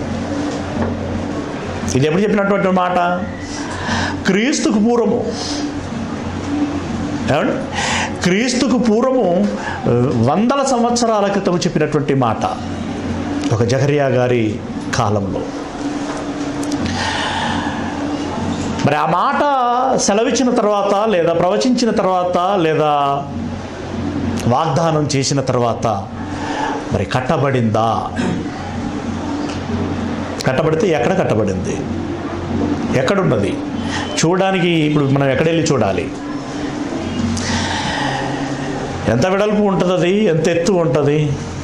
ఇది ఎప్పుడు చెప్పినటువంటి మాట క్రీస్తుకు పూర్వము ఏమండి క్రీస్తుకు పూర్వము ఆ, వందల సంవత్సరాల క్రితం చెప్పినటువంటి మాట ఒక జకరియా గారి కాలంలో మరి ఆ మాట సెలవిచ్చిన తర్వాత లేదా ప్రవచించిన తర్వాత లేదా వాగ్దానం చేసిన తర్వాత మరి కట్టబడిందా కట్టబడితే ఎక్కడ కట్టబడింది ఎక్కడున్నది చూడడానికి ఇప్పుడు మనం ఎక్కడెళ్ళి చూడాలి ఎంత వెడల్పు ఉంటుంది అది ఎంత ఎత్తు ఉంటుంది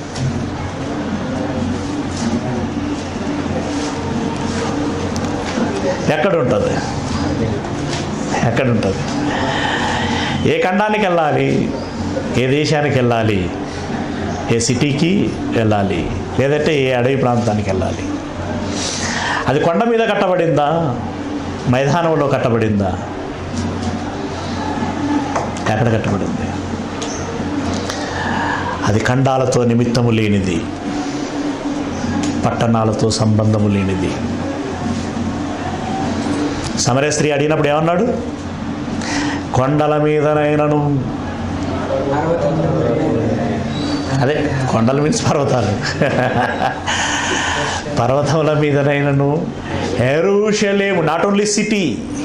ఎక్కడ ఉంటుంది ఎక్కడ ఉంటుంది ఏ ఖండానికి వెళ్ళాలి ఏ దేశానికి వెళ్ళాలి ఏ సిటీకి వెళ్ళాలి లేదంటే ఏ అడవి ప్రాంతానికి వెళ్ళాలి అది కొండ మీద కట్టబడిందా మైదానంలో కట్టబడిందా ఎక్కడ కట్టబడింది అది ఖండాలతో నిమిత్తము లేనిది పట్టణాలతో సంబంధము లేనిది సమరే స్త్రీ అడిగినప్పుడు ఏమన్నాడు కొండల మీదనైనను అదే కొండల మీన్స్ పర్వతాలు పర్వతముల మీదనైనను ఎరుషలేము నాట్ ఓన్లీ సిటీ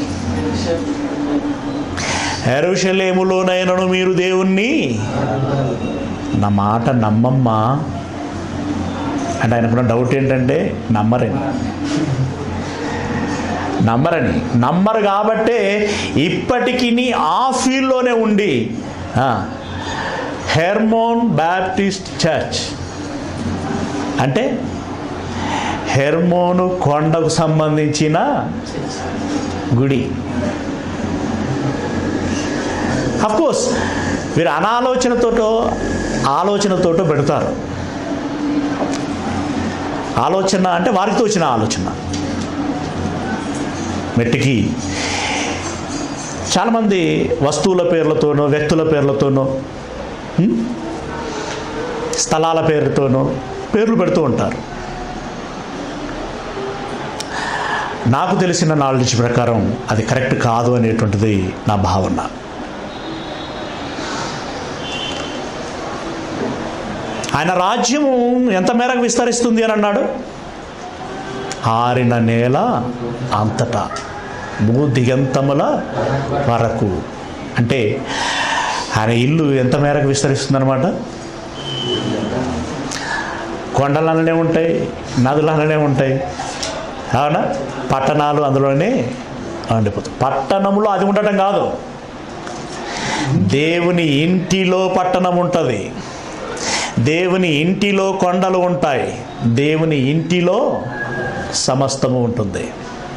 ఎరుషలేములోనైనను మీరు దేవుణ్ణి నా మాట నమ్మమ్మా అంటే ఆయనకున్న డౌట్ ఏంటంటే నమ్మరని నమ్మరని నమ్మరు కాబట్టే ఇప్పటికీ ఆ ఫీల్డ్లోనే ఉండి ఆ, హెర్మోన్ బ్యాప్టిస్ట్ చర్చ్ అంటే హెర్మోను కొండకు సంబంధించిన గుడి కోర్స్ వీరు అనాలోచనతోటో ఆలోచనతోటో పెడతారు ఆలోచన అంటే వారికి తోచిన ఆలోచన మెట్టికి చాలామంది వస్తువుల పేర్లతోనో వ్యక్తుల పేర్లతోనో ఉమ్, స్థలాల పేరుతోనో పేర్లు పెడుతూ ఉంటారు నాకు తెలిసిన నాలెడ్జ్ ప్రకారం అది కరెక్ట్ కాదు అనేటువంటిది నా భావన ఆయన రాజ్యము ఎంత మేరకు విస్తరిస్తుంది అని అన్నాడు ఆరిన నేల అంతటా భూదిగంతముల వరకు అంటే ఆయన ఇల్లు ఎంత మేరకు విస్తరిస్తుంది అనమాట కొండలనే ఉంటాయి నదులనే ఉంటాయి అవునా పట్టణాలు అందులోనే ఉండిపోతాయి పట్టణంలో అది ఉండటం కాదు దేవుని ఇంటిలో పట్టణం ఉంటుంది దేవుని ఇంటిలో కొండలు ఉంటాయి దేవుని ఇంటిలో సమస్తము ఉంటుంది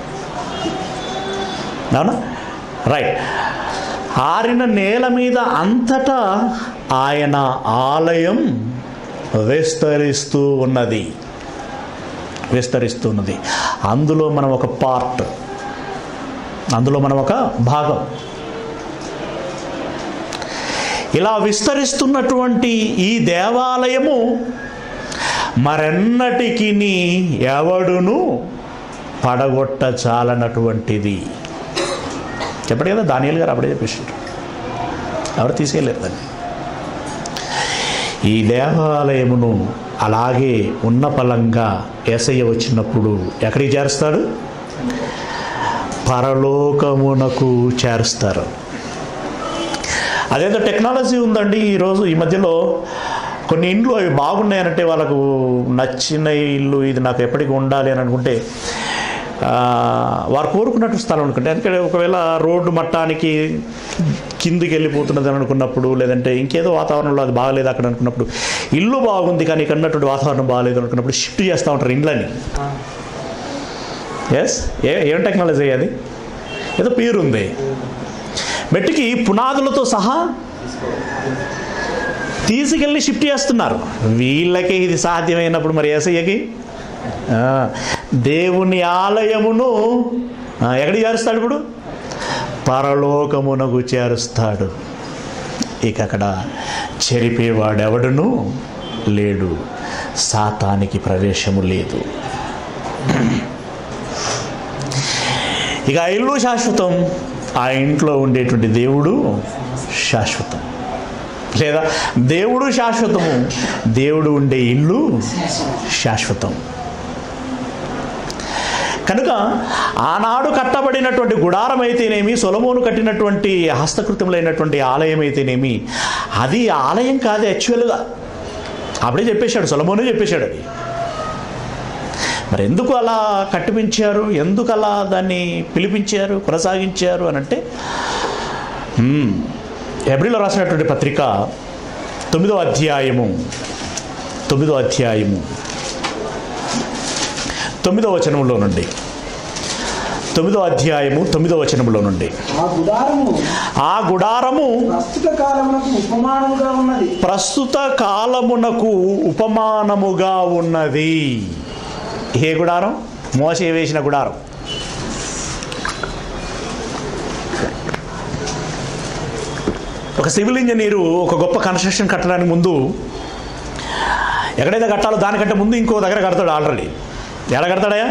అవునా రైట్ ఆరిన నేల మీద అంతటా ఆయన ఆలయం విస్తరిస్తూ ఉన్నది విస్తరిస్తున్నది అందులో మనం ఒక పార్ట్ అందులో మనం ఒక భాగం ఇలా విస్తరిస్తున్నటువంటి ఈ దేవాలయము మరెన్నటికి ఎవడును పడగొట్ట చాలనటువంటిది చెప్పండి కదా దానియల్ గారు అప్పుడే చెప్పేసారు ఎవరు తీసుకెళ్ళారు దాన్ని ఈ దేవాలయమును అలాగే ఉన్న పలంగా ఏసయ్య వచ్చినప్పుడు ఎక్కడికి చేరుస్తాడు పరలోకమునకు చేరుస్తారు అదేదో టెక్నాలజీ ఉందండి ఈరోజు ఈ మధ్యలో కొన్ని ఇండ్లు అవి బాగున్నాయనంటే వాళ్ళకు నచ్చిన ఇల్లు ఇది నాకు ఎప్పటికీ ఉండాలి అని అనుకుంటే ఆ, వారు కోరుకున్నట్టు స్థలం అనుకుంటే ఎందుకంటే ఒకవేళ రోడ్డు మట్టానికి కిందికి వెళ్ళిపోతున్నది అని అనుకున్నప్పుడు లేదంటే ఇంకేదో వాతావరణంలో అది బాగలేదు అక్కడ అనుకున్నప్పుడు ఇల్లు బాగుంది కానీ ఇక్కడ ఉన్నటువంటి వాతావరణం బాగలేదు అనుకున్నప్పుడు షిఫ్ట్ చేస్తూ ఉంటారు ఇండ్లని ఎస్ ఏ ఏం టెక్నాలజీ అది ఏదో పేరు ఉంది మెట్టుకి పునాదులతో సహా తీసుకెళ్ళి షిఫ్ట్ చేస్తున్నారు వీళ్ళకి ఇది సాధ్యమైనప్పుడు మరి ఏసయ్యకి ఆ, దేవుని ఆలయమును ఆ, ఎక్కడికి చేరుస్తాడు ఇప్పుడు పరలోకమునకు చేరుస్తాడు ఇక అక్కడ చెరిపేవాడెవడును లేడు సాతానికి ప్రవేశము లేదు ఇక ఆ ఇల్లు శాశ్వతం ఆ ఇంట్లో ఉండేటువంటి దేవుడు శాశ్వతం లేదా దేవుడు శాశ్వతము దేవుడు ఉండే ఇల్లు శాశ్వతం కనుక ఆనాడు కట్టబడినటువంటి గుడారం అయితేనేమి సొలమోను కట్టినటువంటి హస్తకృతములైనటువంటి ఆలయం అయితేనేమి అది ఆలయం కాదు యాక్చువల్గా అప్పుడే చెప్పేశాడు సొలమోనే చెప్పేశాడు అది మరి ఎందుకు అలా కట్టిపించారు ఎందుకు అలా దాన్ని పిలిపించారు కొనసాగించారు అని అంటే మ్మ్. ఎబ్రిలో రాసినటువంటి పత్రిక తొమ్మిదో అధ్యాయము తొమ్మిదో అధ్యాయము తొమ్మిదో వచనంలో నుండి తొమ్మిదో అధ్యాయము తొమ్మిదో వచనంలో నుండి ఆ గుడారము ఆ గుడారము ప్రస్తుత కాలమునకు ఉపమానముగా ఉన్నది ప్రస్తుత కాలమునకు ఉపమానముగా ఉన్నది ఏ గుడారం మోసే వేసిన గుడారం ఒక సివిల్ ఇంజనీరు ఒక గొప్ప కన్స్ట్రక్షన్ కట్టడానికి ముందు ఎక్కడైతే కట్టాలో దానికంటే ముందు ఇంకో దగ్గర కడతాడు ఆల్రెడీ ఎక్కడ కడతాడయా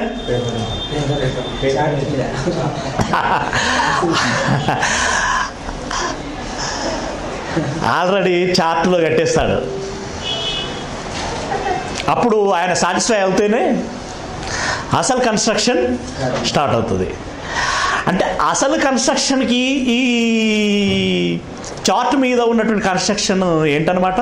ఆల్రెడీ చార్ట్లో కట్టేస్తాడు అప్పుడు ఆయన సాటిస్ఫై అవుతేనే అసలు కన్స్ట్రక్షన్ స్టార్ట్ అవుతుంది అంటే అసలు కన్స్ట్రక్షన్కి ఈ చార్ట్ మీద ఉన్నటువంటి కన్స్ట్రక్షన్ ఏంటనమాట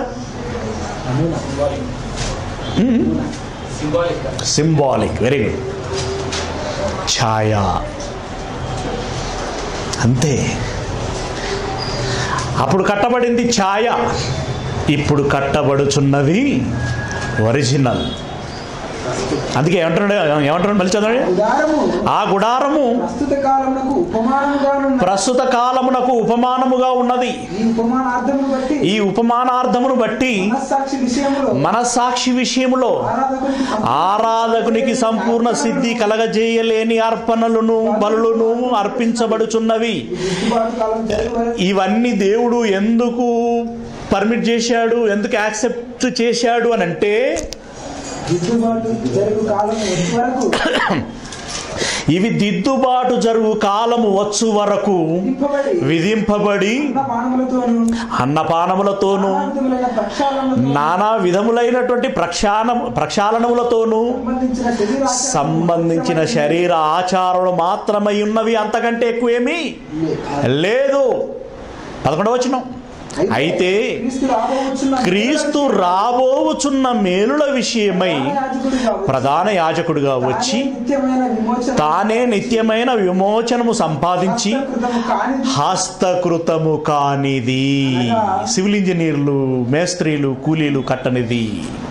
సింబాలిక్ వెరీ గుడ్ ఛాయ అంతే అప్పుడు కట్టబడింది ఛాయ ఇప్పుడు కట్టబడుచున్నది ఒరిజినల్ అందుకే ఏమంటున్నాడు ఏమంటున్నాడు మళ్ళీ చదవండి గుడారము ఆ గుడారము ప్రస్తుత కాలమునకు ఉపమానముగా ఉన్నది ప్రస్తుత కాలమునకు ఉపమానముగా ఉన్నది ఈ ఉపమానార్థమును బట్టి ఈ ఉపమానార్థమును బట్టి మనస్సాక్షి విషయంలో మనస్సాక్షి విషయములో ఆరాధకునికి ఆరాధకునికి సంపూర్ణ సిద్ధి కలగజేయలేని అర్పణలను బలులను అర్పించబడుచున్నవి దిద్దుబాటు కాలం జరిగే వరకు ఇవన్నీ దేవుడు ఎందుకు పర్మిట్ చేశాడు ఎందుకు యాక్సెప్ట్ చేశాడు అని అంటే దిద్దుబాటు జరుగు కాలం వచ్చే వరకు ఇవి దిద్దుబాటు జరుగు కాలము వచ్చు వరకు విధింపబడి విధింపబడి ఉన్న పానములతోనూ అన్నపానములతోనూ విధములైన ప్రక్షాళనతో నానా విధములైనటువంటి ప్రక్షాళన ప్రక్షాళనములతోనూ సంబంధించిన శరీర సంబంధించిన శరీర ఆచారాలు మాత్రమై ఉన్నవి అంతకంటే ఎక్కువేమీ లేదు పదకొండవ వచనం అయితే క్రీస్తు రాబోచున్న క్రీస్తు రాబోవుచున్న మేలుల విషయమై యాజకుడు కావచ్చు. ప్రధాన యాజకుడిగా వచ్చి తానే నిత్యమైన విమోచన తానే నిత్యమైన విమోచనము సంపాదించి హస్తకృతము కానిది హస్తకృతము కానిది సివిల్ ఇంజనీర్లు మేస్త్రీలు కూలీలు కట్టనిది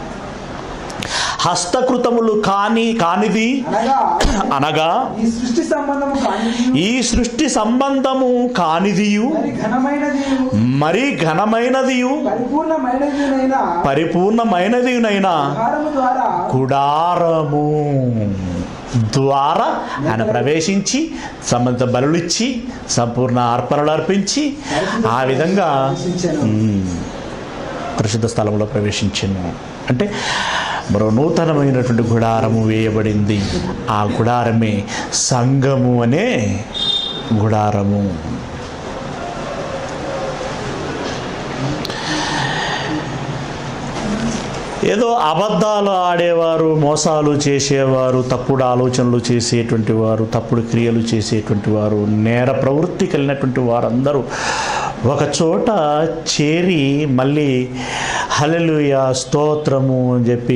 హస్తకృతములు కాని కానిది అనగా అనగా ఈ సృష్టి సంబంధము కానిది ఈ సృష్టి సంబంధము కానిదియు మరి ఘనమైనది మరి ఘనమైనదియు పరిపూర్ణమైనదినైనా పరిపూర్ణమైనదినైనా ఆహారము ద్వారా గుడారము ద్వారా ఆయన ప్రవేశించి సంబంధిత బలులు ఇచ్చి సంపూర్ణ అర్పణలు అర్పించి ఆ విధంగా ఉమ్, పరిశుద్ధ స్థలంలో ప్రవేశించాను అంటే మరో నూతనమైనటువంటి గుడారము వేయబడింది ఆ గుడారమే సంఘము అనే గుడారము ఏదో అబద్ధాలు ఆడేవారు మోసాలు చేసేవారు తప్పుడు ఆలోచనలు చేసేటువంటి వారు తప్పుడు క్రియలు చేసేటువంటి వారు నేర ప్రవృత్తి కలిగినటువంటి వారందరూ ఒక చోట చేరి మళ్ళీ హలెలుయ స్తోత్రము అని చెప్పి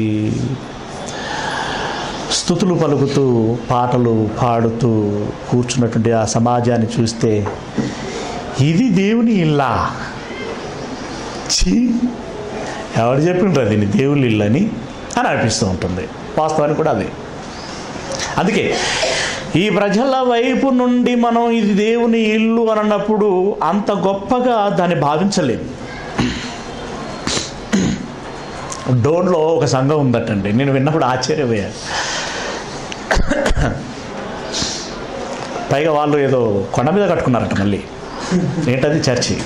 స్థుతులు పలుకుతూ పాటలు పాడుతూ కూర్చున్నటువంటి ఆ సమాజాన్ని చూస్తే ఇది దేవుని ఇల్లా ఛీ ఎవరు చెప్పిండ్రు దీన్ని దేవుళ్ళ ఇల్లు అని అని అనిపిస్తూ ఉంటుంది వాస్తవానికి కూడా అది అందుకే ఈ ప్రజల వైపు నుండి మనం ఇది దేవుని ఇల్లు అని అన్నప్పుడు అంత గొప్పగా దాన్ని భావించలేము డోన్లో ఒక సంఘం ఉందటండి నేను విన్నప్పుడు ఆశ్చర్యపోయాను పైగా వాళ్ళు ఏదో కొండ మీద కట్టుకున్నారట మళ్ళీ ఏంటది చర్చి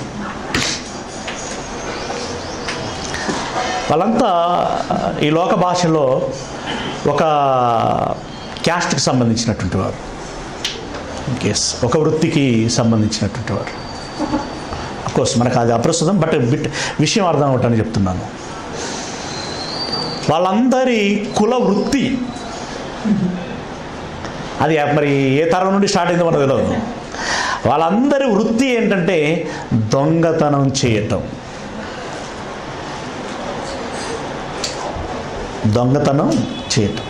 వాళ్ళంతా ఈ లోక భాషలో ఒక క్యాస్ట్కి సంబంధించినటువంటి వారు ఎస్ ఒక వృత్తికి సంబంధించినటువంటి వారు కోర్స్ మనకు అది అప్రస్తుతం బట్ బిట్ విషయం అర్థం అవటాన్ని చెప్తున్నాను వాళ్ళందరి కుల వృత్తి అది మరి ఏ తరం నుండి స్టార్ట్ అయిందో మనకు తెలియదు వాళ్ళందరి వృత్తి ఏంటంటే దొంగతనం చేయటం దొంగతనం చేయటం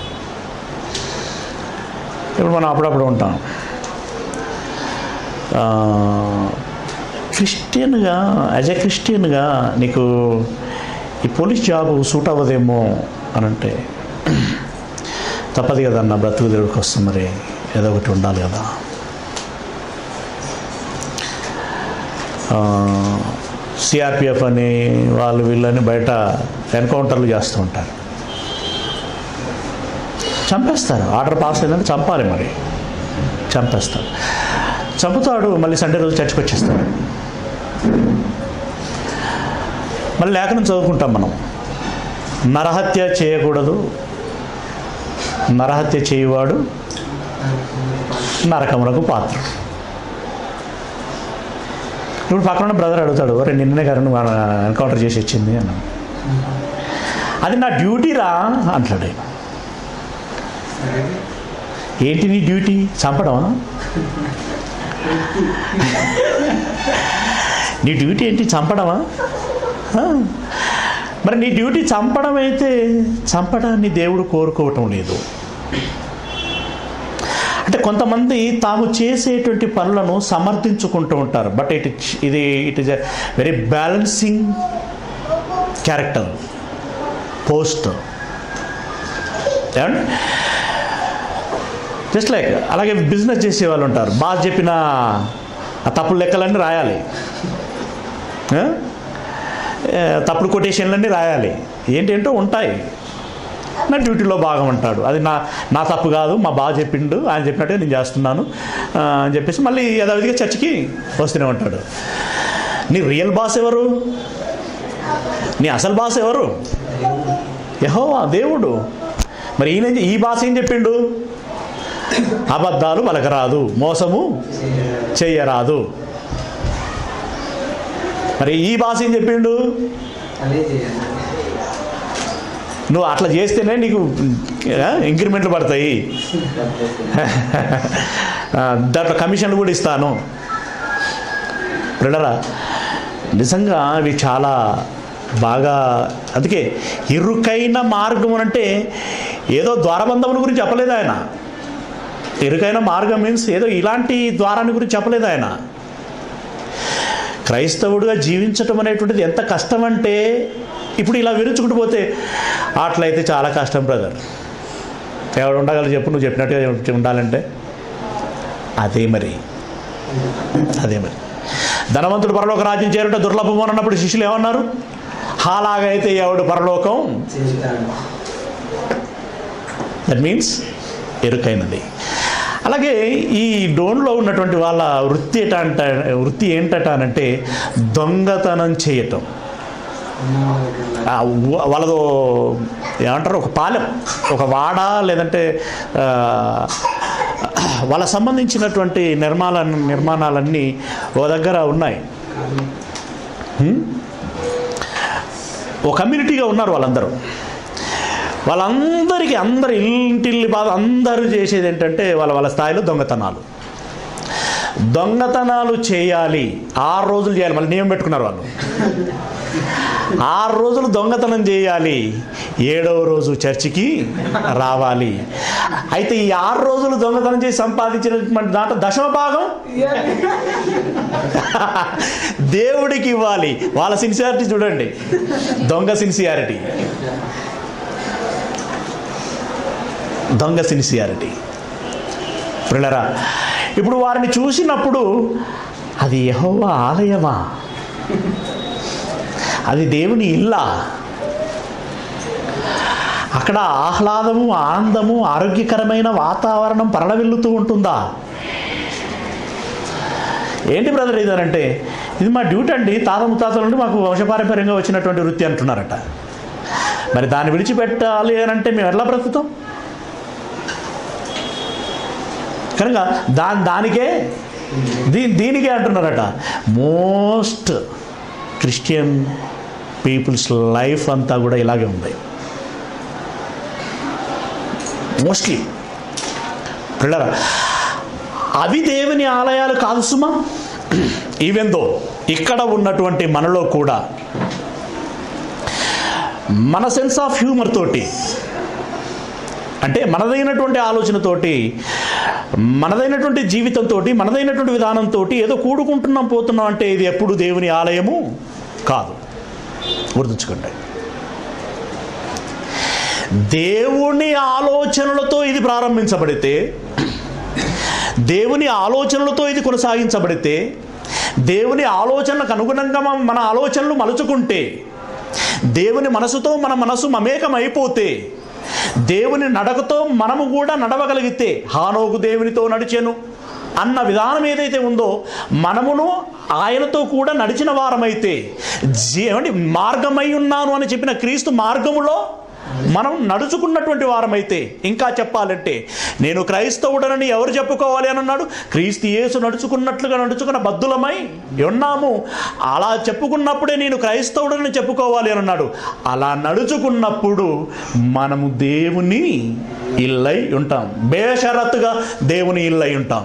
ఇప్పుడు మనం అప్పుడప్పుడు ఉంటాం ఆ, క్రిస్టియన్గా యాజ్ ఎ క్రిస్టియన్గా నీకు ఈ పోలీస్ జాబ్ సూట్ అవ్వదేమో అని అంటే తప్పదు కదన్న బ్రతుకు దేవుడికి వస్తుంది మరి ఏదో ఒకటి ఉండాలి కదా సిఆర్పిఎఫ్ అని వాళ్ళు వీళ్ళని బయట ఎన్కౌంటర్లు చేస్తూ ఉంటారు చంపేస్తారు ఆర్డర్ పాస్ అయిందంటే చంపాలి మరి చంపేస్తారు చంపుతాడు మళ్ళీ సండే రోజు చర్చకు వచ్చేస్తాడు మళ్ళీ లేఖనం చదువుకుంటాం మనం నరహత్య చేయకూడదు నరహత్య చేయువాడు నరకములకు పాత్ర ఇప్పుడు పక్కన ఉన్న బ్రదర్ అడుగుతాడు ఒరే నిన్ననే గారు నువ్వు ఎన్కౌంటర్ చేసి వచ్చింది అని అది నా డ్యూటీ రా అంటాడు ఆయన. ఏంటి నీ డ్యూటీ చంపడమా నీ డ్యూటీ ఏంటి చంపడమా ఆ. మరి నీ డ్యూటీ చంపడం అయితే చంపడాన్ని దేవుడు కోరుకోవటం లేదు అంటే కొంతమంది తాము చేసేటువంటి పనులను సమర్థించుకుంటూ ఉంటారు బట్ ఇట్ ఇది it is a very balancing character post ఏమండి జస్ట్ లైక్ అలాగే బిజినెస్ చేసే వాళ్ళు ఉంటారు బాగా చెప్పిన ఆ తప్పుడు లెక్కలన్నీ రాయాలి ఆ? ఏ, తప్పుడు కొటేషన్లన్నీ రాయాలి ఏంటేంటో ఉంటాయి నా డ్యూటీలో భాగం అంటాడు అది నా నా తప్పు కాదు మా బాగా చెప్పిండు ఆయన చెప్పినట్టే నేను చేస్తున్నాను ఆ, అని చెప్పేసి మళ్ళీ యథావిధిగా చర్చికి వస్తూనే ఉంటాడు నీ రియల్ బాస్ ఎవరు నీ అసలు బాస్ ఎవరు యహోవా దేవుడు మరి ఈయన ఏం- ఈ భాష ఏం చెప్పిండు అబద్ధాలు పలకరాదు మోసము చెయ్యరాదు మరి ఈ భాష ఏం చెప్పిండు అదే చేయాలి నువ్వు అట్లా చేస్తేనే నీకు ఆ, ఇంక్రిమెంట్లు పడతాయి ఆ, దాంట్లో కమిషన్లు కూడా ఇస్తాను బ్రదరా నిజంగా ఇవి చాలా బాగా అందుకే ఇరుకైన మార్గం అంటే ఏదో ద్వారబంధముల గురించి చెప్పలేదు ఆయన ఇరుకైన మార్గం మీన్స్ ఏదో ఇలాంటి ద్వారాన్ని గురించి చెప్పలేదు ఆయన క్రైస్తవుడిగా జీవించటం అనేటువంటిది ఎంత కష్టం అంటే ఇప్పుడు ఇలా విరుచుకుంటూ పోతే అట్లయితే చాలా కష్టం బ్రదర్ ఎవడు ఉండగలరు చెప్పు నువ్వు చెప్పినట్టుగా ఉండాలంటే అదే మరి అదే మరి ధనవంతుడు పరలోక రాజ్యం చేరుట దుర్లభము అని అన్నప్పుడు శిష్యులు ఏమన్నారు హాలాగైతే ఎవడు పరలోకం చేస్తాడు దట్ మీన్స్ ఎరుకైనది అలాగే ఈ డోన్లో ఉన్నటువంటి వాళ్ళ వృత్తి ఎట అంట వృత్తి ఏంటట అనంటే దొంగతనం చేయటం ఆ వ- వాళ్ళదో ఏమంటారు ఒక పాలెం ఒక వాడ లేదంటే ఆ, వాళ్ళ సంబంధించినటువంటి నిర్మాణ నిర్మాణాలన్నీ ఓ దగ్గర ఉన్నాయి హ్మ్? ఓ కమ్యూనిటీగా ఉన్నారు వాళ్ళందరూ వాళ్ళందరికీ అందరి ఇంటిల్లి బాధ అందరూ చేసేది ఏంటంటే వాళ్ళ వాళ్ళ స్థాయిలో దొంగతనాలు దొంగతనాలు చేయాలి ఆరు రోజులు చేయాలి మళ్ళీ నియమం పెట్టుకున్నారు వాళ్ళు ఆరు రోజులు దొంగతనం చేయాలి ఏడవ రోజు చర్చికి రావాలి అయితే ఈ ఆరు రోజులు దొంగతనం చేసి సంపాదించినటువంటి దాంట్లో దశమ భాగం దేవుడికి ఇవ్వాలి వాళ్ళ సిన్సియారిటీ చూడండి దొంగ సిన్సియారిటీ దొంగ సిన్సియారిటీ ప్రిలరా ఇప్పుడు వారిని చూసినప్పుడు అది యెహోవా ఆలయమా అది దేవుని ఇల్లా అక్కడ ఆహ్లాదము ఆనందము ఆరోగ్యకరమైన వాతావరణం పరలవిల్లుతూ ఉంటుందా ఏంటి బ్రదర్ ఇదనంటే ఇది మా డ్యూటీ అండి తాత ముత్తాతల నుండి మాకు వంశపారంపర్యంగా వచ్చినటువంటి వృత్తి అంటున్నారట మరి దాన్ని విడిచిపెట్టాలి అని అంటే మేము ఎట్లా బ్రతుకుతాం కనుక దాని దానికే దీ దీనికే అంటున్నారట మోస్ట్ క్రిస్టియన్ పీపుల్స్ లైఫ్ అంతా కూడా ఇలాగే ఉంది మోస్ట్లీ పిల్లరా అవి దేవుని ఆలయాలు కాదు సుమా ఈవెందో ఇక్కడ ఉన్నటువంటి మనలో కూడా మన సెన్స్ ఆఫ్ హ్యూమర్ తోటి అంటే మనదైనటువంటి ఆలోచనతోటి మనదైనటువంటి జీవితంతో మనదైనటువంటి విధానంతో ఏదో కూడుకుంటున్నాం పోతున్నాం అంటే ఇది ఎప్పుడు దేవుని ఆలయము కాదు గుర్తుంచుకోండి దేవుని ఆలోచనలతో ఇది ప్రారంభించబడితే దేవుని ఆలోచనలతో ఇది కొనసాగించబడితే దేవుని ఆలోచనలకు అనుగుణంగా మనం మన ఆలోచనలు మలుచుకుంటే దేవుని మనసుతో మన మనసు మమేకం అయిపోతే దేవుని నడకతో మనము కూడా నడవగలిగితే హానోకు దేవునితో నడిచెను అన్న విధానం ఏదైతే ఉందో మనమును ఆయనతో కూడా నడిచిన వారమైతే జీ- ఏమండి మార్గమై ఉన్నాను అని చెప్పిన క్రీస్తు మార్గములో మనం నడుచుకున్నటువంటి వారమైతే ఇంకా చెప్పాలంటే నేను క్రైస్తవుడనని ఎవరు చెప్పుకోవాలి అని అన్నాడు క్రీస్తు యేసు నడుచుకున్నట్లుగా నడుచుకున్న బద్దులమై ఉన్నాము అలా చెప్పుకున్నప్పుడే నేను క్రైస్తవుడని చెప్పుకోవాలి అని అన్నాడు అలా నడుచుకున్నప్పుడు మనము దేవుని ఇల్లై ఉంటాం బేషరత్తుగా దేవుని ఇల్లై ఉంటాం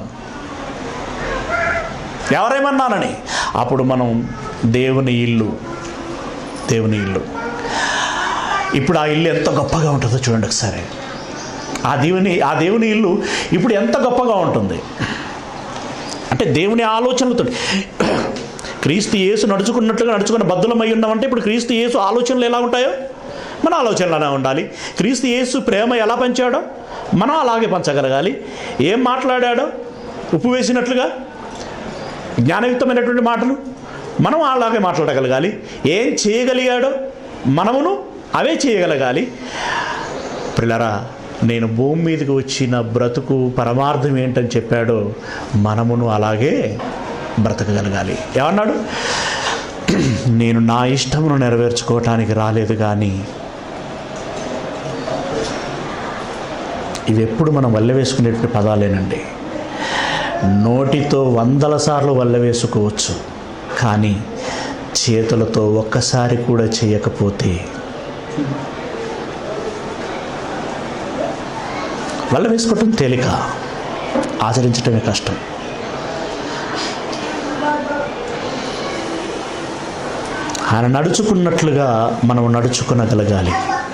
ఎవరేమన్నానని అప్పుడు మనం దేవుని ఇల్లు దేవుని ఇల్లు ఇప్పుడు ఆ ఇల్లు ఎంత గొప్పగా ఉంటుందో చూడండి ఒకసారి ఆ దేవుని ఆ దేవుని ఇల్లు ఇప్పుడు ఎంత గొప్పగా ఉంటుంది అంటే దేవుని ఆలోచనలతో క్రీస్తు యేసు నడుచుకున్నట్లుగా నడుచుకున్న బద్దులమై ఉన్నామంటే ఇప్పుడు క్రీస్తు యేసు ఆలోచనలు ఎలా ఉంటాయో మన ఆలోచనలు అలా ఉండాలి క్రీస్తు యేసు ప్రేమ ఎలా పంచాడో మనం అలాగే పంచగలగాలి ఏం మాట్లాడాడో ఉప్పు వేసినట్లుగా జ్ఞానయుక్తమైనటువంటి మాటలు మనం అలాగే మాట్లాడగలగాలి ఏం చేయగలిగాడో మనమును అవే చేయగలగాలి పిల్లరా నేను భూమి మీదకి వచ్చిన బ్రతుకు పరమార్థం ఏంటని చెప్పాడో మనమును అలాగే బ్రతకగలగాలి ఏమన్నాడు నేను నా ఇష్టమును నెరవేర్చుకోవటానికి రాలేదు కానీ ఇవి ఎప్పుడు మనం వల్ల వేసుకునేటువంటి పదాలేనండి నోటితో వందల సార్లు వల్ల వేసుకోవచ్చు కానీ చేతులతో ఒక్కసారి కూడా చేయకపోతే వల్ల వేసుకోవటం తేలిక ఆచరించటమే కష్టం ఆయన నడుచుకున్నట్లుగా మనం నడుచుకునగలగాలి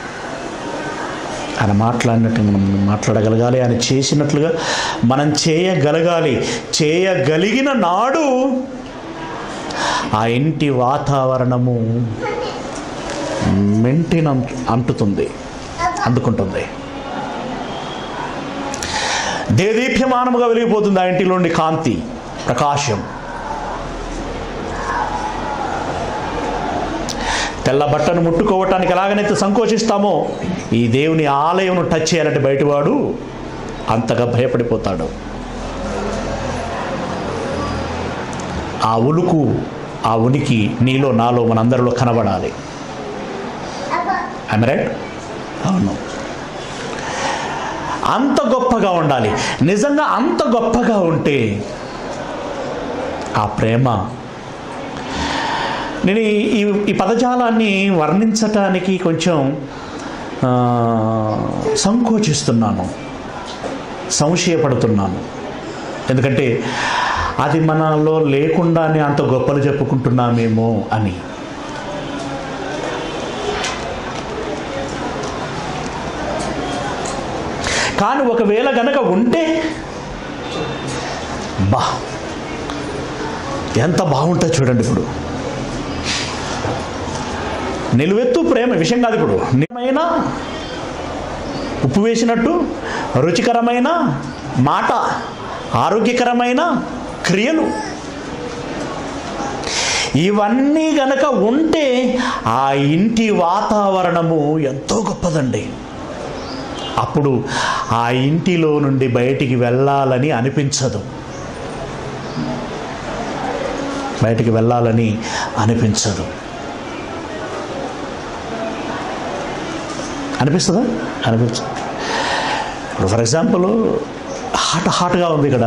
ఆయన మాట్లాడినట్టు మనం మాట్లాడగలగాలి ఆయన చేసినట్లుగా మనం చేయగలగాలి చేయగలిగిన నాడు ఆ ఇంటి వాతావరణము మెంటిన అంటుతుంది అందుకుంటుంది దేదీప్యమానముగా వెలిగిపోతుంది ఆ ఇంటిలోని కాంతి ప్రకాశం తెల్ల బట్టను ముట్టుకోవటానికి ఎలాగనైతే సంకోచిస్తామో ఈ దేవుని ఆలయంను టచ్ చేయాలంటే బయటవాడు అంతగా భయపడిపోతాడు ఆ ఉలుకు ఆ ఉనికి నీలో నాలో మనందరిలో కనబడాలి ఐమ్ రైట్ అవును అంత గొప్పగా ఉండాలి నిజంగా అంత గొప్పగా ఉంటే ఆ ప్రేమ నేను ఈ- ఈ ఈ పదజాలాన్ని వర్ణించటానికి కొంచెం ఆ, సంకోచిస్తున్నాను సంశయపడుతున్నాను ఎందుకంటే అది మనలో లేకుండానే అంత గొప్పలు చెప్పుకుంటున్నామేమో అని కానీ ఒకవేళ గనక ఉంటే బా ఎంత బాగుంటుంది చూడండి ఇప్పుడు నిలువెత్తు ప్రేమ విషయం కాదు ఇప్పుడు నిజమైన ఉప్పు వేసినట్టు రుచికరమైన మాట ఆరోగ్యకరమైన క్రియలు ఇవన్నీ గనక ఉంటే ఆ ఇంటి వాతావరణము ఎంతో గొప్పదండి అప్పుడు ఆ ఇంటిలో నుండి బయటికి వెళ్ళాలని అనిపించదు బయటికి వెళ్ళాలని అనిపించదు అనిపిస్తుందా అనిపించదు ఇప్పుడు ఫర్ ఎగ్జాంపుల్ హాట్ హాట్గా ఉంది ఇక్కడ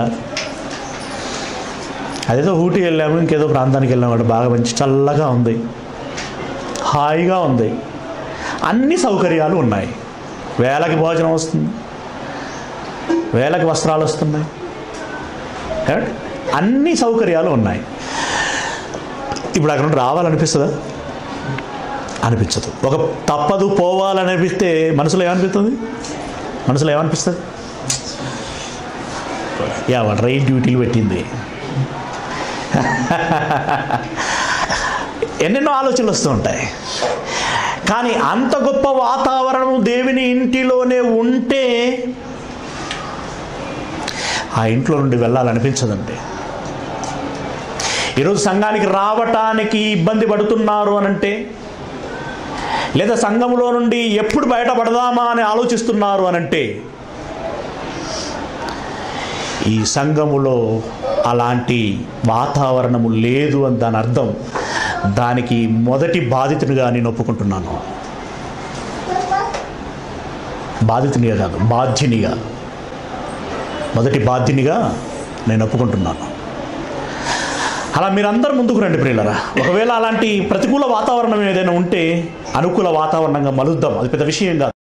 అదేదో ఊటీ వెళ్ళాము ఇంకేదో ప్రాంతానికి వెళ్ళాము అక్కడ బాగా మంచి చల్లగా ఉంది హాయిగా ఉంది అన్ని సౌకర్యాలు ఉన్నాయి వేలకి భోజనం వస్తుంది వేలకి వస్త్రాలు వస్తున్నాయి కరెక్ట్ అన్ని సౌకర్యాలు ఉన్నాయి ఇప్పుడు అక్కడ నుండి రావాలనిపిస్తుందా అనిపించదు ఒక తప్పదు పోవాలనిపిస్తే మనసులో ఏమనిపిస్తుంది మనసులో ఏమనిపిస్తుంది యా వాడు రైట్ డ్యూటీలు పెట్టింది ఎన్నెన్నో ఆలోచనలు వస్తూ ఉంటాయి కానీ అంత గొప్ప వాతావరణం దేవుని ఇంటిలోనే ఉంటే ఆ ఇంట్లో నుండి వెళ్ళాలనిపించదండి ఈరోజు సంఘానికి రావటానికి ఇబ్బంది పడుతున్నారు అని అంటే లేదా సంఘములో నుండి ఎప్పుడు బయటపడదామా అని ఆలోచిస్తున్నారు అని అంటే ఈ సంఘములో అలాంటి వాతావరణము లేదు అని దాని అర్థం దానికి మొదటి బాధితునిగా నేను ఒప్పుకుంటున్నాను బాధితునిగా కాదు బాధ్యునిగా మొదటి బాధ్యునిగా నేను ఒప్పుకుంటున్నాను అలా మీరందరూ ముందుకు రండి ప్రియులరా ఒకవేళ అలాంటి ప్రతికూల వాతావరణం ఏదైనా ఉంటే అనుకూల వాతావరణంగా మలుద్దాం అది పెద్ద విషయం కాదు